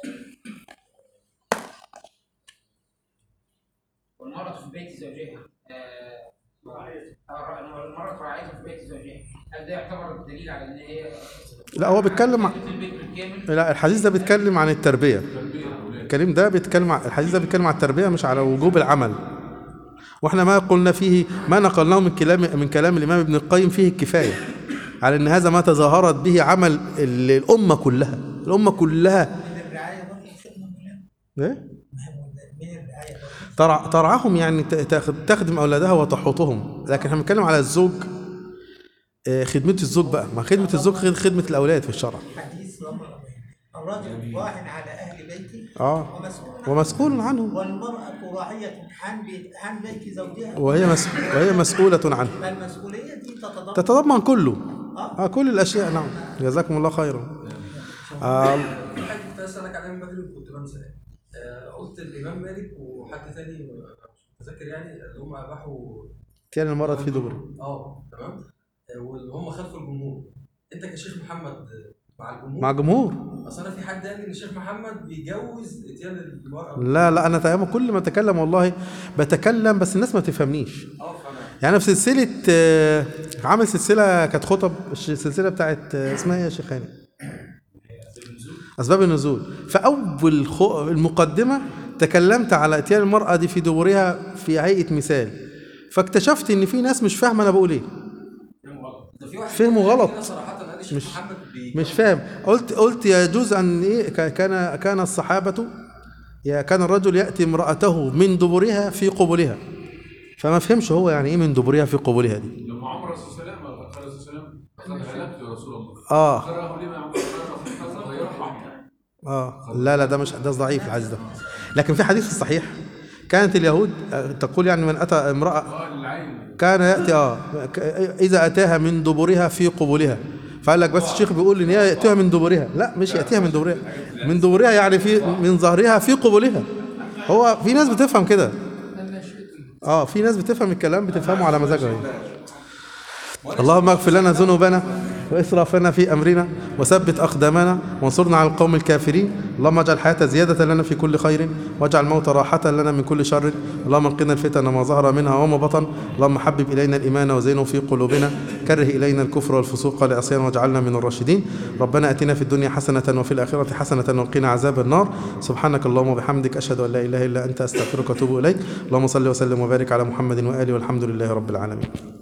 والمرأة في بيت زوجها آه، آه، المرأة راعية في بيت زوجها هل ده يعتبر دليل على ان هي لا هو بيتكلم عن بيت البيت بالكامل لا الحديث ده بيتكلم عن التربيه الكريم ده بيتكلم عن الحديث ده بيتكلم عن التربيه مش على وجوب العمل واحنا ما قلنا فيه ما نقلناه من كلام من كلام الامام ابن القيم فيه الكفايه على ان هذا ما تظاهرت به عمل ال- الامه كلها الامه كلها من الرعاية برضه يا شيخنا مولانا ايه ما هو من الرعاية برضه ترع ترعاهم يعني ت- تاخد- تخدم اولادها وتحوطهم لكن احنا بنتكلم على الزوج آه، خدمه الزوج بقى ما خدمه الزوج غير خدمه الاولاد في الشرع حديث رقم الرجل راع على أهل بيته اه ومسؤول عنه ومسؤول عنهم والمرأة راعية عن بيت عن بيت زوجها وهي مس... وهي مسؤوله عنه فالمسؤولية دي تتضمن تتضمن كله آه كل الاشياء نعم جزاكم الله خيرا آه في حاجه كنت اسالك عليها من بدري وكنت بنسى آه، قلت الامام مالك وحد تاني مش متذكر يعني اللي هم اباحوا كان المرض في دبر اه تمام آه، واللي هم خلفوا الجمهور انت كشيخ محمد آه، مع الجمهور مع جمهور اصل انا في حد قال لي ان الشيخ محمد بيجوز اتيان المراه لا لا انا تمام كل ما اتكلم والله بتكلم بس الناس ما تفهمنيش اه فانا يعني أنا في سلسله آه، عامل سلسله كانت خطب الش- السلسله بتاعت آه، اسمها ايه يا شيخ هاني اسباب النزول فاول خو... المقدمه تكلمت على اتيان المراه دي في دبرها في هيئه مثال فاكتشفت ان في ناس مش فاهمه انا بقول ايه ده في واحد فهموا قال لي غلط. كده صراحه قال لي الشيخ مش- محمد بيجوز مش فاهم قلت قلت يجوز ان ايه ك- كان كان الصحابه يا كان الرجل ياتي امراته من دبرها في قبلها فما فهمش هو يعني ايه من دبرها في قبلها دي لما عمر الرسول صلى الله عليه وسلم قال الرسول صلى الله عليه وسلم قد هلكت يا رسول الله اه قرأه لما عمر قرأه غيرت رحمه اه لا لا ده مش ده ضعيف الحديث ده لكن في حديث في الصحيح كانت اليهود آه، تقول يعني من اتى امراه اه العين كان ياتي اه ك- اذا اتاها من دبرها في قبلها فقال لك بس الشيخ بيقول ان هي ياتيها من دبرها لا مش ياتيها من دبرها من دبرها يعني في من ظهرها في قبلها هو في ناس بتفهم كده اه في ناس بتفهم الكلام بتفهمه على مزاجها هي. اللهم اغفر لنا ذنوبنا واسرافنا في امرنا وثبت اقدامنا وانصرنا على القوم الكافرين اللهم اجعل الحياه زياده لنا في كل خير واجعل الموت راحه لنا من كل شر اللهم انقنا الفتن ما ظهر منها وما بطن اللهم حبب الينا الايمان وزينه في قلوبنا كره الينا الكفر والفسوق والعصيان واجعلنا من الراشدين ربنا اتنا في الدنيا حسنه وفي الاخره حسنه وقنا عذاب النار سبحانك اللهم وبحمدك اشهد ان لا اله الا انت استغفرك واتوب اليك اللهم صل وسلم وبارك على محمد واله والحمد لله رب العالمين